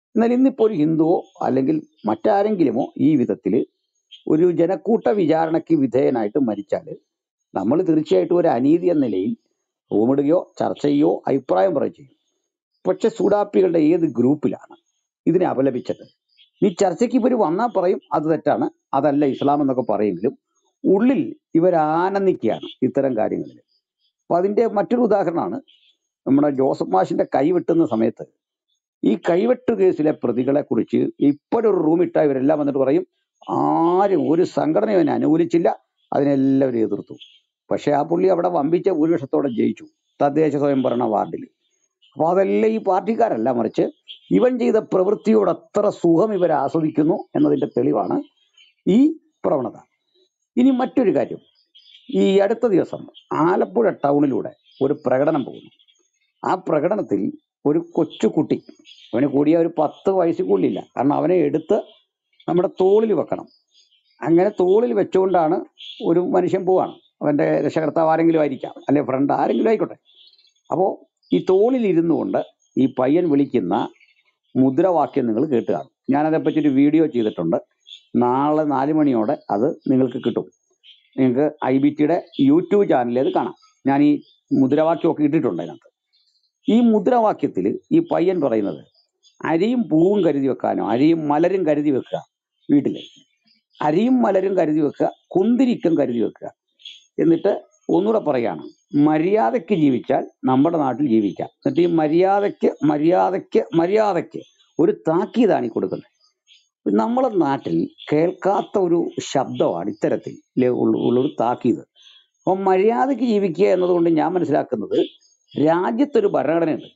എന്നാൽ ഇന്നിപ്പോ ഒരു ഹിന്ദുവോ അല്ലെങ്കിൽ മറ്റാരെങ്കിലുമോ ഈ വിധത്തിൽ ഒരു ജനക്കൂട്ട വിചാരണയ്ക്ക് വിധേയനായിട്ട് മരിച്ചാൽ നമ്മൾ തീർച്ചയായിട്ടും ഒരു അനീതി എന്ന നിലയിൽ റൂമിടുകയോ ചർച്ച ചെയ്യുകയോ അഭിപ്രായം പറയുകയോ ചെയ്യും പക്ഷെ സൂഡാപ്പികളുടെ ഏത് ഗ്രൂപ്പിലാണ് ഇതിനെ അപലപിച്ചത് ഈ ചർച്ചയ്ക്ക് ഇവർ വന്നാൽ പറയും അത് തെറ്റാണ് അതല്ല ഇസ്ലാം എന്നൊക്കെ പറയെങ്കിലും ഉള്ളിൽ ഇവർ ആനന്ദിക്കുകയാണ് ഇത്തരം കാര്യങ്ങളിൽ അപ്പൊ അതിന്റെ മറ്റൊരു ഉദാഹരണമാണ് നമ്മുടെ ജോസഫ് മാഷിന്റെ കൈ വെട്ടുന്ന സമയത്ത് ഈ കൈവെട്ട് കേസിലെ പ്രതികളെ കുറിച്ച് ഇപ്പോഴൊരു റൂം ഇട്ട ഇവരെല്ലാം വന്നിട്ട് പറയും ആരും ഒരു സംഘടനയും അതിനെ അനുകൂലിച്ചില്ല അതിനെല്ലാവരും എതിർത്തു പക്ഷെ ആ പുള്ളി അവിടെ വമ്പിച്ച ഭൂരിപക്ഷത്തോടെ ജയിച്ചു തദ്ദേശ സ്വയംഭരണ വാർഡിൽ അപ്പൊ അതെല്ലാം ഈ പാർട്ടിക്കാരല്ല മറിച്ച് ഇവൻ ചെയ്ത പ്രവൃത്തിയോട് അത്ര സുഖം ഇവർ ആസ്വദിക്കുന്നു എന്നതിന്റെ തെളിവാണ് ഈ പ്രവണത ഇനി മറ്റൊരു കാര്യം ഈ അടുത്ത ദിവസം ആലപ്പുഴ ടൗണിലൂടെ ഒരു പ്രകടനം പോകുന്നു ആ പ്രകടനത്തിൽ ഒരു കൊച്ചുകുട്ടി അവന് കൂടിയ ഒരു പത്ത് വയസ്സിൽ കൂടുതലില്ല കാരണം അവനെ എടുത്ത് നമ്മുടെ തോളിൽ വെക്കണം അങ്ങനെ തോളിൽ വെച്ചുകൊണ്ടാണ് ഒരു മനുഷ്യൻ പോവാണ് അവന്റെ രക്ഷകർത്താവ് ആരെങ്കിലും ആയിരിക്കാം അല്ലെ ഫ്രണ്ട് ആരെങ്കിലും ആയിക്കോട്ടെ അപ്പോ ഈ തോളിൽ ഇരുന്നു കൊണ്ട് ഈ പയ്യൻ വിളിക്കുന്ന മുദ്രാവാക്യം നിങ്ങൾ കേട്ട് കാണും ഞാനതേപ്പറ്റി ഒരു വീഡിയോ ചെയ്തിട്ടുണ്ട് നാളെ നാല് മണിയോടെ അത് നിങ്ങൾക്ക് കിട്ടും നിങ്ങൾക്ക് ഐ ബി ടിയുടെ യൂട്യൂബ് ചാനലിൽ അത് കാണാം ഞാൻ ഈ മുദ്രാവാക്യമൊക്കെ ഇട്ടിട്ടുണ്ട് അതിനകത്ത് ഈ മുദ്രാവാക്യത്തിൽ ഈ പയ്യൻ പറയുന്നത് അരിയും പൂവും കരുതി വെക്കാനോ അരിയും മലരും കരുതി വെക്കുക വീട്ടില് അരിയും മലരും കരുതി വെക്കുക കുന്തിരിക്കം കരുതി വെക്കുക എന്നിട്ട് ഒന്നുകൂടെ പറയാണ് മര്യാദയ്ക്ക് ജീവിച്ചാൽ നമ്മുടെ നാട്ടിൽ ജീവിക്കാം എന്നിട്ട് ഈ മര്യാദയ്ക്ക് മര്യാദയ്ക്ക് മര്യാദയ്ക്ക് ഒരു താക്കീതാണ് ഈ കൊടുക്കുന്നത് നമ്മളെ നാട്ടിൽ കേൾക്കാത്ത ഒരു ശബ്ദമാണ് ഇത്തരത്തിൽ ലെ- ഉള്ള- ഉള്ളൊരു താക്കീത് അപ്പൊ മര്യാദയ്ക്ക് ജീവിക്കുക എന്നതുകൊണ്ട് ഞാൻ മനസ്സിലാക്കുന്നത് രാജ്യത്തൊരു ഭരണഘടനയുണ്ട്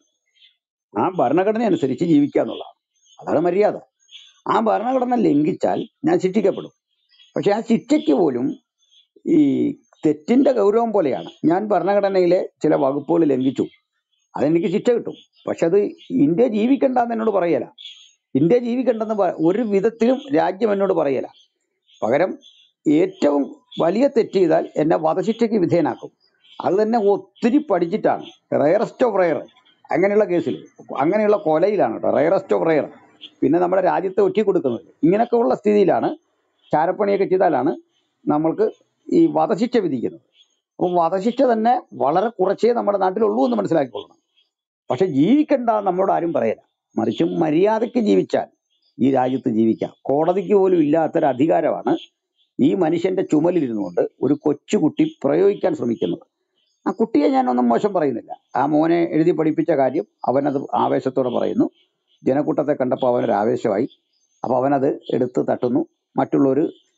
ആ ഭരണഘടന അനുസരിച്ച് ജീവിക്കുക എന്നുള്ളതാണ് അതാണ് മര്യാദ ആ ഭരണഘടന ലംഘിച്ചാൽ ഞാൻ ശിക്ഷിക്കപ്പെടും പക്ഷെ ആ ശിക്ഷയ്ക്ക് പോലും ഈ തെറ്റിന്റെ ഗൗരവം പോലെയാണ് ഞാൻ ഭരണഘടനയിലെ ചില വകുപ്പുകൾ ലംഘിച്ചു അതെനിക്ക് ശിക്ഷ കിട്ടും പക്ഷെ അത് ഇന്ത്യ ജീവിക്കണ്ടെന്ന് എന്നോട് പറയല ഇന്ത്യ ജീവിക്കണ്ടെന്ന് പ- ഒരു വിധത്തിലും രാജ്യം എന്നോട് പറയല പകരം ഏറ്റവും വലിയ തെറ്റ് ചെയ്താൽ എന്നെ വധശിക്ഷയ്ക്ക് വിധേയനാക്കും അത് തന്നെ ഒത്തിരി പഠിച്ചിട്ടാണ് റയറസ്റ്റ് ഓഫ് റയർ അങ്ങനെയുള്ള കേസിൽ അങ്ങനെയുള്ള കൊലയിലാണ് കേട്ടോ റയറസ്റ്റ് ഓഫ് റയർ പിന്നെ നമ്മുടെ രാജ്യത്തെ ഒറ്റി കൊടുക്കുന്നത് ഇങ്ങനെയൊക്കെ ഉള്ള സ്ഥിതിയിലാണ് ചാരപ്പണിയൊക്കെ ചെയ്താലാണ് നമ്മൾക്ക് ഈ വധശിക്ഷ വിധിക്കുന്നത് അപ്പോൾ വധശിക്ഷ തന്നെ വളരെ കുറച്ചേ നമ്മുടെ നാട്ടിലുള്ളൂ എന്ന് മനസ്സിലാക്കിക്കൊള്ളണം പക്ഷെ ജീവിക്കണ്ട നമ്മളോട് ആരും പറയില്ല മറിച്ച് മര്യാദയ്ക്ക് ജീവിച്ചാൽ ഈ രാജ്യത്ത് ജീവിക്കാം കോടതിക്ക് പോലും ഇല്ലാത്തൊരു അധികാരമാണ് ഈ മനുഷ്യന്റെ ചുമലിരുന്നുകൊണ്ട് ഒരു കൊച്ചുകുട്ടി പ്രയോഗിക്കാൻ ശ്രമിക്കുന്നത് ആ കുട്ടിയെ ഞാനൊന്നും മോശം പറയുന്നില്ല ആ മോനെ എഴുതി പഠിപ്പിച്ച കാര്യം അവനത് ആവേശത്തോടെ പറയുന്നു ജനക്കൂട്ടത്തെ കണ്ടപ്പോൾ അവനൊരു ആവേശമായി അപ്പൊ അവനത് എടുത്ത് തട്ടുന്നു മറ്റുള്ളവർ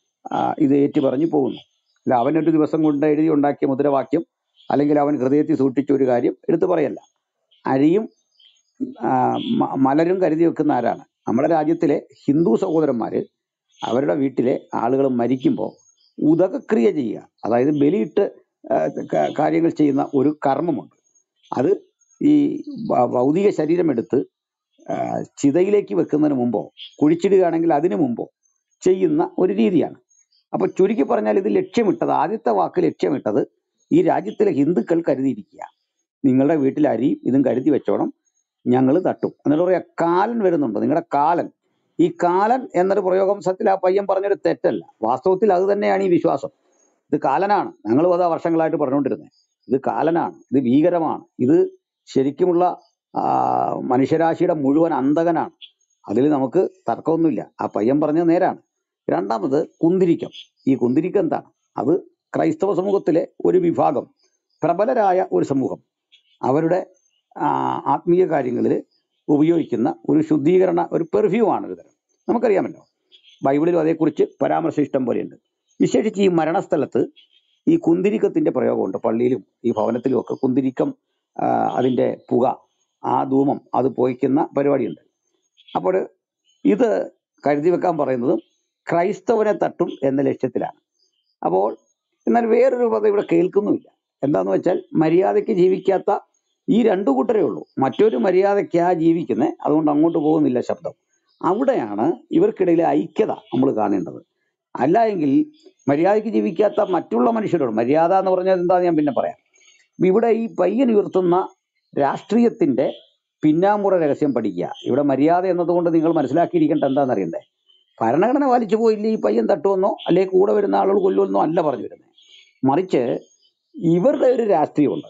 ഇത് ഏറ്റു പറഞ്ഞു പോകുന്നു അല്ല അവനൊരു ദിവസം കൊണ്ട് എഴുതി ഉണ്ടാക്കിയ മുദ്രാവാക്യം അല്ലെങ്കിൽ അവൻ ഹൃദയത്തിൽ സൂക്ഷിച്ച ഒരു കാര്യം എടുത്തു പറയല്ല അരിയും ആ, മ- മലരും കരുതി വെക്കുന്ന ആരാണ് നമ്മുടെ രാജ്യത്തിലെ ഹിന്ദു സഹോദരന്മാര് അവരുടെ വീട്ടിലെ ആളുകൾ മരിക്കുമ്പോൾ ഉദകക്രിയ ചെയ്യുക അതായത് ബലിയിട്ട് ആ, ക- കാര്യങ്ങൾ ചെയ്യുന്ന ഒരു കർമ്മമുണ്ട് അത് ഈ ഭ- ഭൗതിക ശരീരം എടുത്ത് ആ, ചിതയിലേക്ക് വെക്കുന്നതിന് മുമ്പോ കുഴിച്ചിടുകയാണെങ്കിൽ അതിനു മുമ്പോ ചെയ്യുന്ന ഒരു രീതിയാണ് അപ്പൊ ചുരുക്കി പറഞ്ഞാൽ ഇത് ലക്ഷ്യമിട്ടത് ആദ്യത്തെ വാക്ക് ലക്ഷ്യമിട്ടത് ഈ രാജ്യത്തിലെ ഹിന്ദുക്കൾ കരുതിയിരിക്കുക നിങ്ങളുടെ വീട്ടിൽ അരി ഇതും കരുതി വെച്ചോണം ഞങ്ങൾ തട്ടും എന്നിട്ട് പറയാ കാലൻ വരുന്നുണ്ട് നിങ്ങളുടെ കാലൻ ഈ കാലൻ എന്നൊരു പ്രയോഗം സത്യത്തിൽ ആ പയ്യൻ പറഞ്ഞൊരു തെറ്റല്ല വാസ്തവത്തിൽ അത് തന്നെയാണ് ഈ വിശ്വാസം ഇത് കാലനാണ് ഞങ്ങൾ അതാ വർഷങ്ങളായിട്ട് പറഞ്ഞുകൊണ്ടിരുന്നത് ഇത് കാലനാണ് ഇത് ഭീകരമാണ് ഇത് ശരിക്കുമുള്ള ആ, മനുഷ്യരാശിയുടെ മുഴുവൻ അന്തകനാണ് അതിൽ നമുക്ക് തർക്കമൊന്നുമില്ല ആ പയ്യൻ പറഞ്ഞത് നേരാണ് രണ്ടാമത് കുന്തിരിക്കം ഈ കുന്തിരിക്കം എന്താണ് അത് ക്രൈസ്തവ സമൂഹത്തിലെ ഒരു വിഭാഗം പ്രബലരായ ഒരു സമൂഹം അവരുടെ ആ, ആത്മീയ കാര്യങ്ങളിൽ ഉപയോഗിക്കുന്ന ഒരു ശുദ്ധീകരണ ഒരു പെർഫ്യൂമാണ് ഒരു തരം നമുക്കറിയാമല്ലോ ബൈബിളിലും അതേക്കുറിച്ച് പരാമർശം ഇഷ്ടം പോലെയുണ്ട് വിശേഷിച്ച് ഈ മരണസ്ഥലത്ത് ഈ കുന്തിരിക്കത്തിന്റെ പ്രയോഗമുണ്ട് പള്ളിയിലും ഈ ഭവനത്തിലും ഒക്കെ കുന്തിരിക്കം ആ, അതിന്റെ പുക ആ ധൂമം അത് പോയിക്കുന്ന പരിപാടിയുണ്ട് അപ്പോൾ ഇത് കരുതി വെക്കാൻ പറയുന്നതും ക്രൈസ്തവനെ തട്ടും എന്ന ലക്ഷ്യത്തിലാണ് അപ്പോൾ എന്നാൽ വേറൊരു പദം ഇവിടെ കേൾക്കുന്നുമില്ല എന്താന്ന് വെച്ചാൽ മര്യാദയ്ക്ക് ജീവിക്കാത്ത ഈ രണ്ടു കൂട്ടരേ ഉള്ളൂ മറ്റൊരു മര്യാദയ്ക്കാ ജീവിക്കുന്നത് അതുകൊണ്ട് അങ്ങോട്ട് പോകുന്നില്ല ശബ്ദം അവിടെയാണ് ഇവർക്കിടയിലെ ഐക്യത നമ്മൾ കാണേണ്ടത് അല്ല എങ്കിൽ മര്യാദയ്ക്ക് ജീവിക്കാത്ത മറ്റുള്ള മനുഷ്യരോട് മര്യാദ എന്ന് പറഞ്ഞാൽ എന്താന്ന് ഞാൻ പിന്നെ പറയാം അപ്പൊ ഇവിടെ ഈ പയ്യൻ ഉയർത്തുന്ന രാഷ്ട്രീയത്തിന്റെ പിന്നാമ്പുറ രഹസ്യം പഠിക്കുക ഇവിടെ മര്യാദ എന്നതുകൊണ്ട് നിങ്ങൾ മനസ്സിലാക്കിയിരിക്കേണ്ട എന്താണെന്നറിയണ്ടേ ഭരണഘടന പാലിച്ചു പോയില്ലേ ഈ പയ്യൻ തട്ടുമെന്നോ അല്ലെങ്കിൽ കൂടെ വരുന്ന ആളുകൾ കൊല്ലുമെന്നോ അല്ല പറഞ്ഞു വരുന്നത് മറിച്ച് ഇവരുടെ ഒരു രാഷ്ട്രീയമുണ്ട്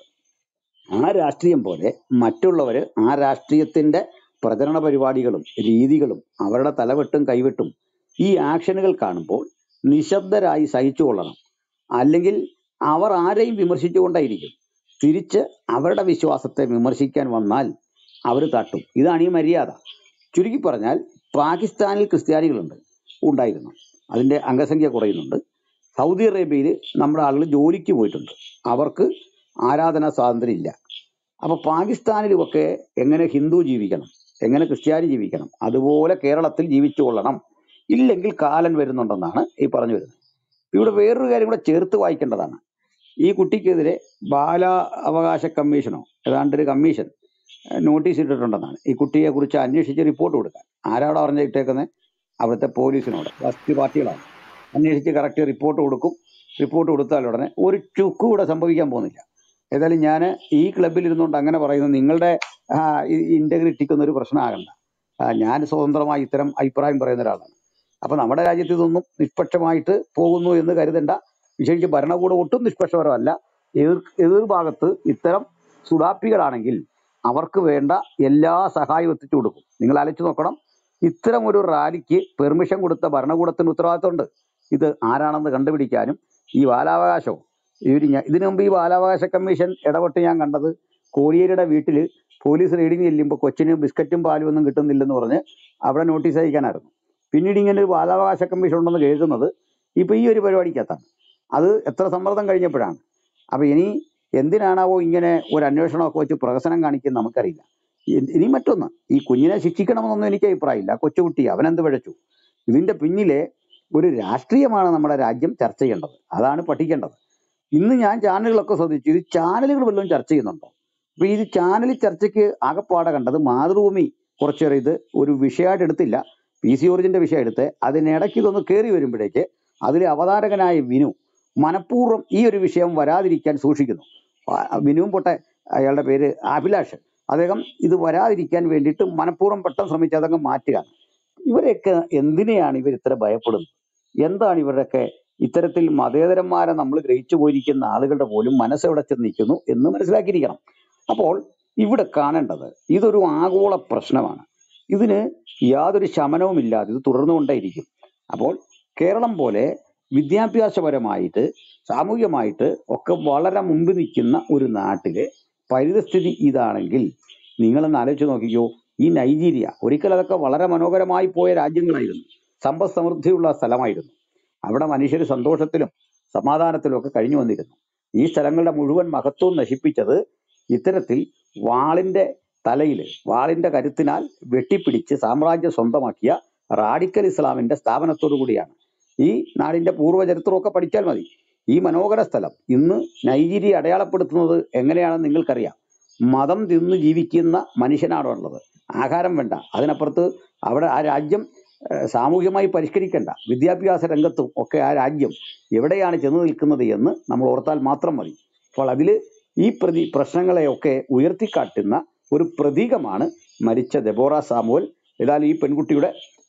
ആ രാഷ്ട്രീയം പോലെ മറ്റുള്ളവർ ആ രാഷ്ട്രീയത്തിന്റെ പ്രചരണ പരിപാടികളും രീതികളും അവരുടെ തലവെട്ടും കൈവെട്ടും ഈ ആക്ഷനുകൾ കാണുമ്പോൾ നിശബ്ദരായി സഹിച്ചുകൊള്ളണം അല്ലെങ്കിൽ അവർ ആരെയും വിമർശിച്ചുകൊണ്ടേയിരിക്കും തിരിച്ച് അവരുടെ വിശ്വാസത്തെ വിമർശിക്കാൻ വന്നാൽ അവർ തട്ടും ഇതാണ് ഈ മര്യാദ ചുരുക്കി പറഞ്ഞാൽ പാകിസ്ഥാനിൽ ക്രിസ്ത്യാനികളുണ്ട് ഉണ്ടായിരുന്നു അതിന്റെ അംഗസംഖ്യ കുറയുന്നുണ്ട് സൗദി അറേബ്യയിൽ നമ്മുടെ ആളുകൾ ജോലിക്ക് പോയിട്ടുണ്ട് അവർക്ക് ആരാധനാ സ്വാതന്ത്ര്യം ഇല്ല അപ്പൊ പാകിസ്ഥാനിലുമൊക്കെ എങ്ങനെ ഹിന്ദു ജീവിക്കണം എങ്ങനെ ക്രിസ്ത്യാനി ജീവിക്കണം അതുപോലെ കേരളത്തിൽ ജീവിച്ചു കൊള്ളണം ഇല്ലെങ്കിൽ കാലൻ വരുന്നുണ്ടെന്നാണ് ഈ പറഞ്ഞു വരുന്നത് ഇവിടെ വേറൊരു കാര്യം കൂടെ ചേർത്ത് വായിക്കേണ്ടതാണ് ഈ കുട്ടിക്കെതിരെ ബാല അവകാശ കമ്മീഷനോ ഏതാണ്ട് ഒരു കമ്മീഷൻ ഏഹ്, നോട്ടീസ് ഇട്ടിട്ടുണ്ടെന്നാണ് ഈ കുട്ടിയെ കുറിച്ച് അന്വേഷിച്ച് റിപ്പോർട്ട് കൊടുക്കാൻ ആരാടാ പറഞ്ഞിട്ടേക്കുന്നത് അവിടുത്തെ പോലീസിനോട് ഫസ്റ്റ് പാർട്ടികളാണ് അന്വേഷിച്ച് കറക്റ്റ് റിപ്പോർട്ട് കൊടുക്കും റിപ്പോർട്ട് കൊടുത്താൽ ഉടനെ ഒരു ചുക്ക് കൂടെ സംഭവിക്കാൻ പോകുന്നില്ല ഏതായാലും ഞാൻ ഈ ക്ലബിൽ ഇരുന്നുകൊണ്ട് അങ്ങനെ പറയുന്നത് നിങ്ങളുടെ ഇന്റഗ്രിറ്റിക്കൊന്നും ഒരു പ്രശ്നമാകണ്ട ആ, ഞാൻ സ്വതന്ത്രമായി ഇത്തരം അഭിപ്രായം പറയുന്ന ഒരാളാണ് അപ്പൊ നമ്മുടെ രാജ്യത്ത് ഇതൊന്നും നിഷ്പക്ഷമായിട്ട് പോകുന്നു എന്ന് കരുതണ്ട വിശേഷിച്ച് ഭരണകൂടം ഒട്ടും നിഷ്പക്ഷപരമല്ല എതിർ എതിർഭാഗത്ത് ഇത്തരം സുഡാപ്പികളാണെങ്കിൽ അവർക്ക് വേണ്ട എല്ലാ സഹായവും എത്തിച്ചു കൊടുക്കും നിങ്ങൾ അലച്ചു നോക്കണം ഇത്തരം ഒരു റാലിക്ക് പെർമിഷൻ കൊടുത്ത ഭരണകൂടത്തിന് ഉത്തരവാദിത്തമുണ്ട് ഇത് ആരാണെന്ന് കണ്ടുപിടിക്കാനും ഈ ബാലാവകാശവും ഇവർ ഇതിനു മുമ്പ് ഈ ബാലാവകാശ കമ്മീഷൻ ഇടപെട്ട് ഞാൻ കണ്ടത് കോടിയേരിയുടെ വീട്ടിൽ പോലീസ് റെയ്ഡിങ് ചെല്ലുമ്പോൾ കൊച്ചിന് ബിസ്ക്കറ്റും പാലും ഒന്നും കിട്ടുന്നില്ലെന്ന് പറഞ്ഞ് അവിടെ നോട്ടീസ് അയക്കാനായിരുന്നു പിന്നീട് ഇങ്ങനെ ഒരു ബാലാവകാശ കമ്മീഷൻ ഉണ്ടെന്ന് കേൾക്കുന്നത് ഇപ്പൊ ഈ ഒരു പരിപാടിക്കകത്താണ് അത് എത്ര സമ്മർദ്ദം കഴിഞ്ഞപ്പോഴാണ് അപ്പൊ ഇനി എന്തിനാണാവോ ഇങ്ങനെ ഒരു അന്വേഷണമൊക്കെ വെച്ച് പ്രഹസനം കാണിക്കുന്നത് നമുക്കറിയില്ല ഇ- ഇനി മറ്റൊന്ന് ഈ കുഞ്ഞിനെ ശിക്ഷിക്കണമെന്നൊന്നും എനിക്ക് അഭിപ്രായമില്ല കൊച്ചുകുട്ടി അവനെന്ത് പിഴച്ചു ഇതിന്റെ പിന്നിലെ ഒരു രാഷ്ട്രീയമാണ് നമ്മുടെ രാജ്യം ചർച്ച ചെയ്യേണ്ടത് അതാണ് പഠിക്കേണ്ടത് ഇന്ന് ഞാൻ ചാനലുകളൊക്കെ ശ്രദ്ധിച്ചു ഇത് ചാനലുകൾ വല്ലതും ചർച്ച ചെയ്യുന്നുണ്ടോ അപ്പൊ ഈ ചാനൽ ചർച്ചയ്ക്ക് ആകപ്പാടെ കണ്ടത് മാതൃഭൂമി കുറച്ചേറെ ഇത് ഒരു വിഷയമായിട്ട് എടുത്തില്ല പി സി ഒറിജിന്റെ വിഷയം എടുത്ത് അതിനിടയ്ക്ക് ഇതൊന്ന് കയറി വരുമ്പോഴേക്ക് അതിലെ അവതാരകനായ വിനു മനഃപൂർവ്വം ഈ ഒരു വിഷയം വരാതിരിക്കാൻ സൂക്ഷിക്കുന്നു ആ, വിനുവും പൊട്ടെ അയാളുടെ പേര് അഭിലാഷ് അദ്ദേഹം ഇത് വരാതിരിക്കാൻ വേണ്ടിയിട്ട് മനഃപൂർവ്വം പെട്ടെന്ന് ശ്രമിച്ച് അതങ്ങ് മാറ്റുക ഇവരെയൊക്കെ എന്തിനെയാണ് ഇവർ ഇത്ര ഭയപ്പെടുന്നത് എന്താണ് ഇവരുടെയൊക്കെ ഇത്തരത്തിൽ മതേതരന്മാരെ നമ്മൾ ഗ്രഹിച്ചു പോയിരിക്കുന്ന ആളുകളുടെ പോലും മനസ്സെവിടെ ചെന്ന് നിൽക്കുന്നു എന്ന് മനസ്സിലാക്കിയിരിക്കണം അപ്പോൾ ഇവിടെ കാണേണ്ടത് ഇതൊരു ആഗോള പ്രശ്നമാണ് ഇതിന് യാതൊരു ശമനവുമില്ലാതെ ഇത് തുടർന്നുകൊണ്ടേയിരിക്കും അപ്പോൾ കേരളം പോലെ വിദ്യാഭ്യാസപരമായിട്ട് സാമൂഹികമായിട്ട് ഒക്കെ വളരെ മുമ്പ് നിൽക്കുന്ന ഒരു നാട്ടിലെ പരിതസ്ഥിതി ഇതാണെങ്കിൽ നിങ്ങളൊന്ന് ആലോചിച്ച് നോക്കിക്കോ ഈ നൈജീരിയ ഒരിക്കൽ അതൊക്കെ വളരെ മനോഹരമായി പോയ രാജ്യങ്ങളായിരുന്നു സമ്പദ് സമൃദ്ധിയുള്ള സ്ഥലമായിരുന്നു അവിടെ മനുഷ്യർ സന്തോഷത്തിലും സമാധാനത്തിലും ഒക്കെ കഴിഞ്ഞു വന്നിരുന്നു ഈ സ്ഥലങ്ങളുടെ മുഴുവൻ മഹത്വവും നശിപ്പിച്ചത് ഇത്തരത്തിൽ വാളിന്റെ തലയിൽ വാളിന്റെ കരുത്തിനാൽ വെട്ടിപ്പിടിച്ച് സാമ്രാജ്യം സ്വന്തമാക്കിയ റാഡിക്കൽ ഇസ്ലാമിന്റെ സ്ഥാപനത്തോടു കൂടിയാണ് ഈ നാടിന്റെ പൂർവ്വചരിത്രമൊക്കെ പഠിച്ചാൽ മതി ഈ മനോഹര സ്ഥലം ഇന്ന് നൈജീരിയ അടയാളപ്പെടുത്തുന്നത് എങ്ങനെയാണെന്ന് നിങ്ങൾക്കറിയാം മതം തിന്ന് ജീവിക്കുന്ന മനുഷ്യനാണ് ഉള്ളത് ആഹാരം വേണ്ട അതിനപ്പുറത്ത് അവിടെ ആ രാജ്യം ഏഹ്, സാമൂഹികമായി പരിഷ്കരിക്കേണ്ട വിദ്യാഭ്യാസ രംഗത്തും ഒക്കെ ആ രാജ്യം എവിടെയാണ് ചെന്ന് നിൽക്കുന്നത് എന്ന് നമ്മൾ ഓർത്താൽ മാത്രം മതി അപ്പോൾ അതിൽ ഈ പ്രതി പ്രശ്നങ്ങളെയൊക്കെ ഉയർത്തിക്കാട്ടുന്ന ഒരു പ്രതീകമാണ് മരിച്ച ദെബോറ സാമുവൽ ഏതായാലും ഈ പെൺകുട്ടിയുടെ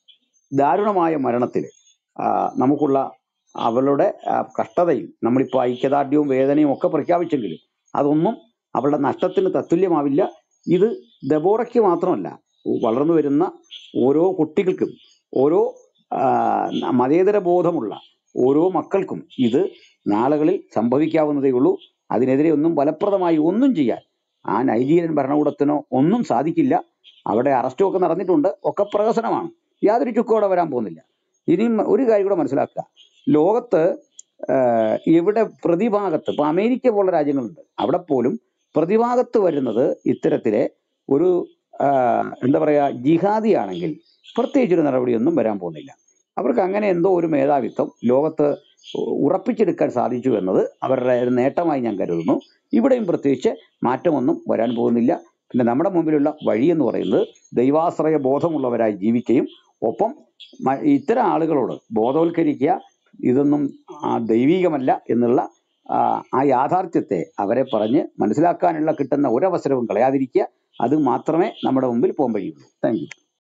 ദാരുണമായ മരണത്തിൽ നമുക്കുള്ള അവളുടെ ആ, കഷ്ടതയും നമ്മളിപ്പോൾ ഐക്യദാർഢ്യവും വേദനയും ഒക്കെ പ്രഖ്യാപിച്ചെങ്കിലും അതൊന്നും അവളുടെ നഷ്ടത്തിന് തത്തുല്യമാവില്ല ഇത് ദബോറയ്ക്ക് മാത്രമല്ല വളർന്നു വരുന്ന ഓരോ കുട്ടികൾക്കും ഓരോ ആ, മതേതര ബോധമുള്ള ഓരോ മക്കൾക്കും ഇത് നാളുകളിൽ സംഭവിക്കാവുന്നതേ ഉള്ളൂ അതിനെതിരെ ഒന്നും ഫലപ്രദമായി ഒന്നും ചെയ്യാൻ ആ നൈജീരിയൻ ഭരണകൂടത്തിനോ ഒന്നും സാധിക്കില്ല അവിടെ അറസ്റ്റും ഒക്കെ നടന്നിട്ടുണ്ട് ഒക്കെ പ്രഹസനമാണ് യാതൊരു ചുക്കും അവിടെ വരാൻ പോകുന്നില്ല ഇനിയും ഒരു കാര്യം കൂടെ മനസ്സിലാക്കുക ലോകത്ത് ആഹ് ഇവിടെ പ്രതിഭാഗത്ത് ഇപ്പൊ അമേരിക്ക പോലുള്ള രാജ്യങ്ങളുണ്ട് അവിടെ പോലും പ്രതിഭാഗത്ത് വരുന്നത് ഇത്തരത്തിലെ ഒരു ആഹ് എന്താ പറയാ ജിഹാദി ആണെങ്കിൽ പ്രത്യേകിച്ചൊരു നടപടിയൊന്നും വരാൻ പോകുന്നില്ല അവർക്ക് അങ്ങനെ എന്തോ ഒരു മേധാവിത്വം ലോകത്ത് ഉ- ഉറപ്പിച്ചെടുക്കാൻ സാധിച്ചു എന്നത് അവരുടെ ഒരു നേട്ടമായി ഞാൻ കരുതുന്നു ഇവിടെയും പ്രത്യേകിച്ച് മാറ്റമൊന്നും വരാൻ പോകുന്നില്ല പിന്നെ നമ്മുടെ മുമ്പിലുള്ള വഴി എന്ന് പറയുന്നത് ദൈവാശ്രയ ബോധമുള്ളവരായി ജീവിക്കുകയും ഒപ്പം മ- ഇത്തരം ആളുകളോട് ബോധവൽക്കരിക്കുക ഇതൊന്നും ആ, ദൈവീകമല്ല എന്നുള്ള ആ, ആ യാഥാർത്ഥ്യത്തെ അവരെ പറഞ്ഞ് മനസ്സിലാക്കാനുള്ള കിട്ടുന്ന ഒരവസരവും കളയാതിരിക്കുക അത് മാത്രമേ നമ്മുടെ മുമ്പിൽ പോകാൻ വഴിയുള്ളൂ താങ്ക് യു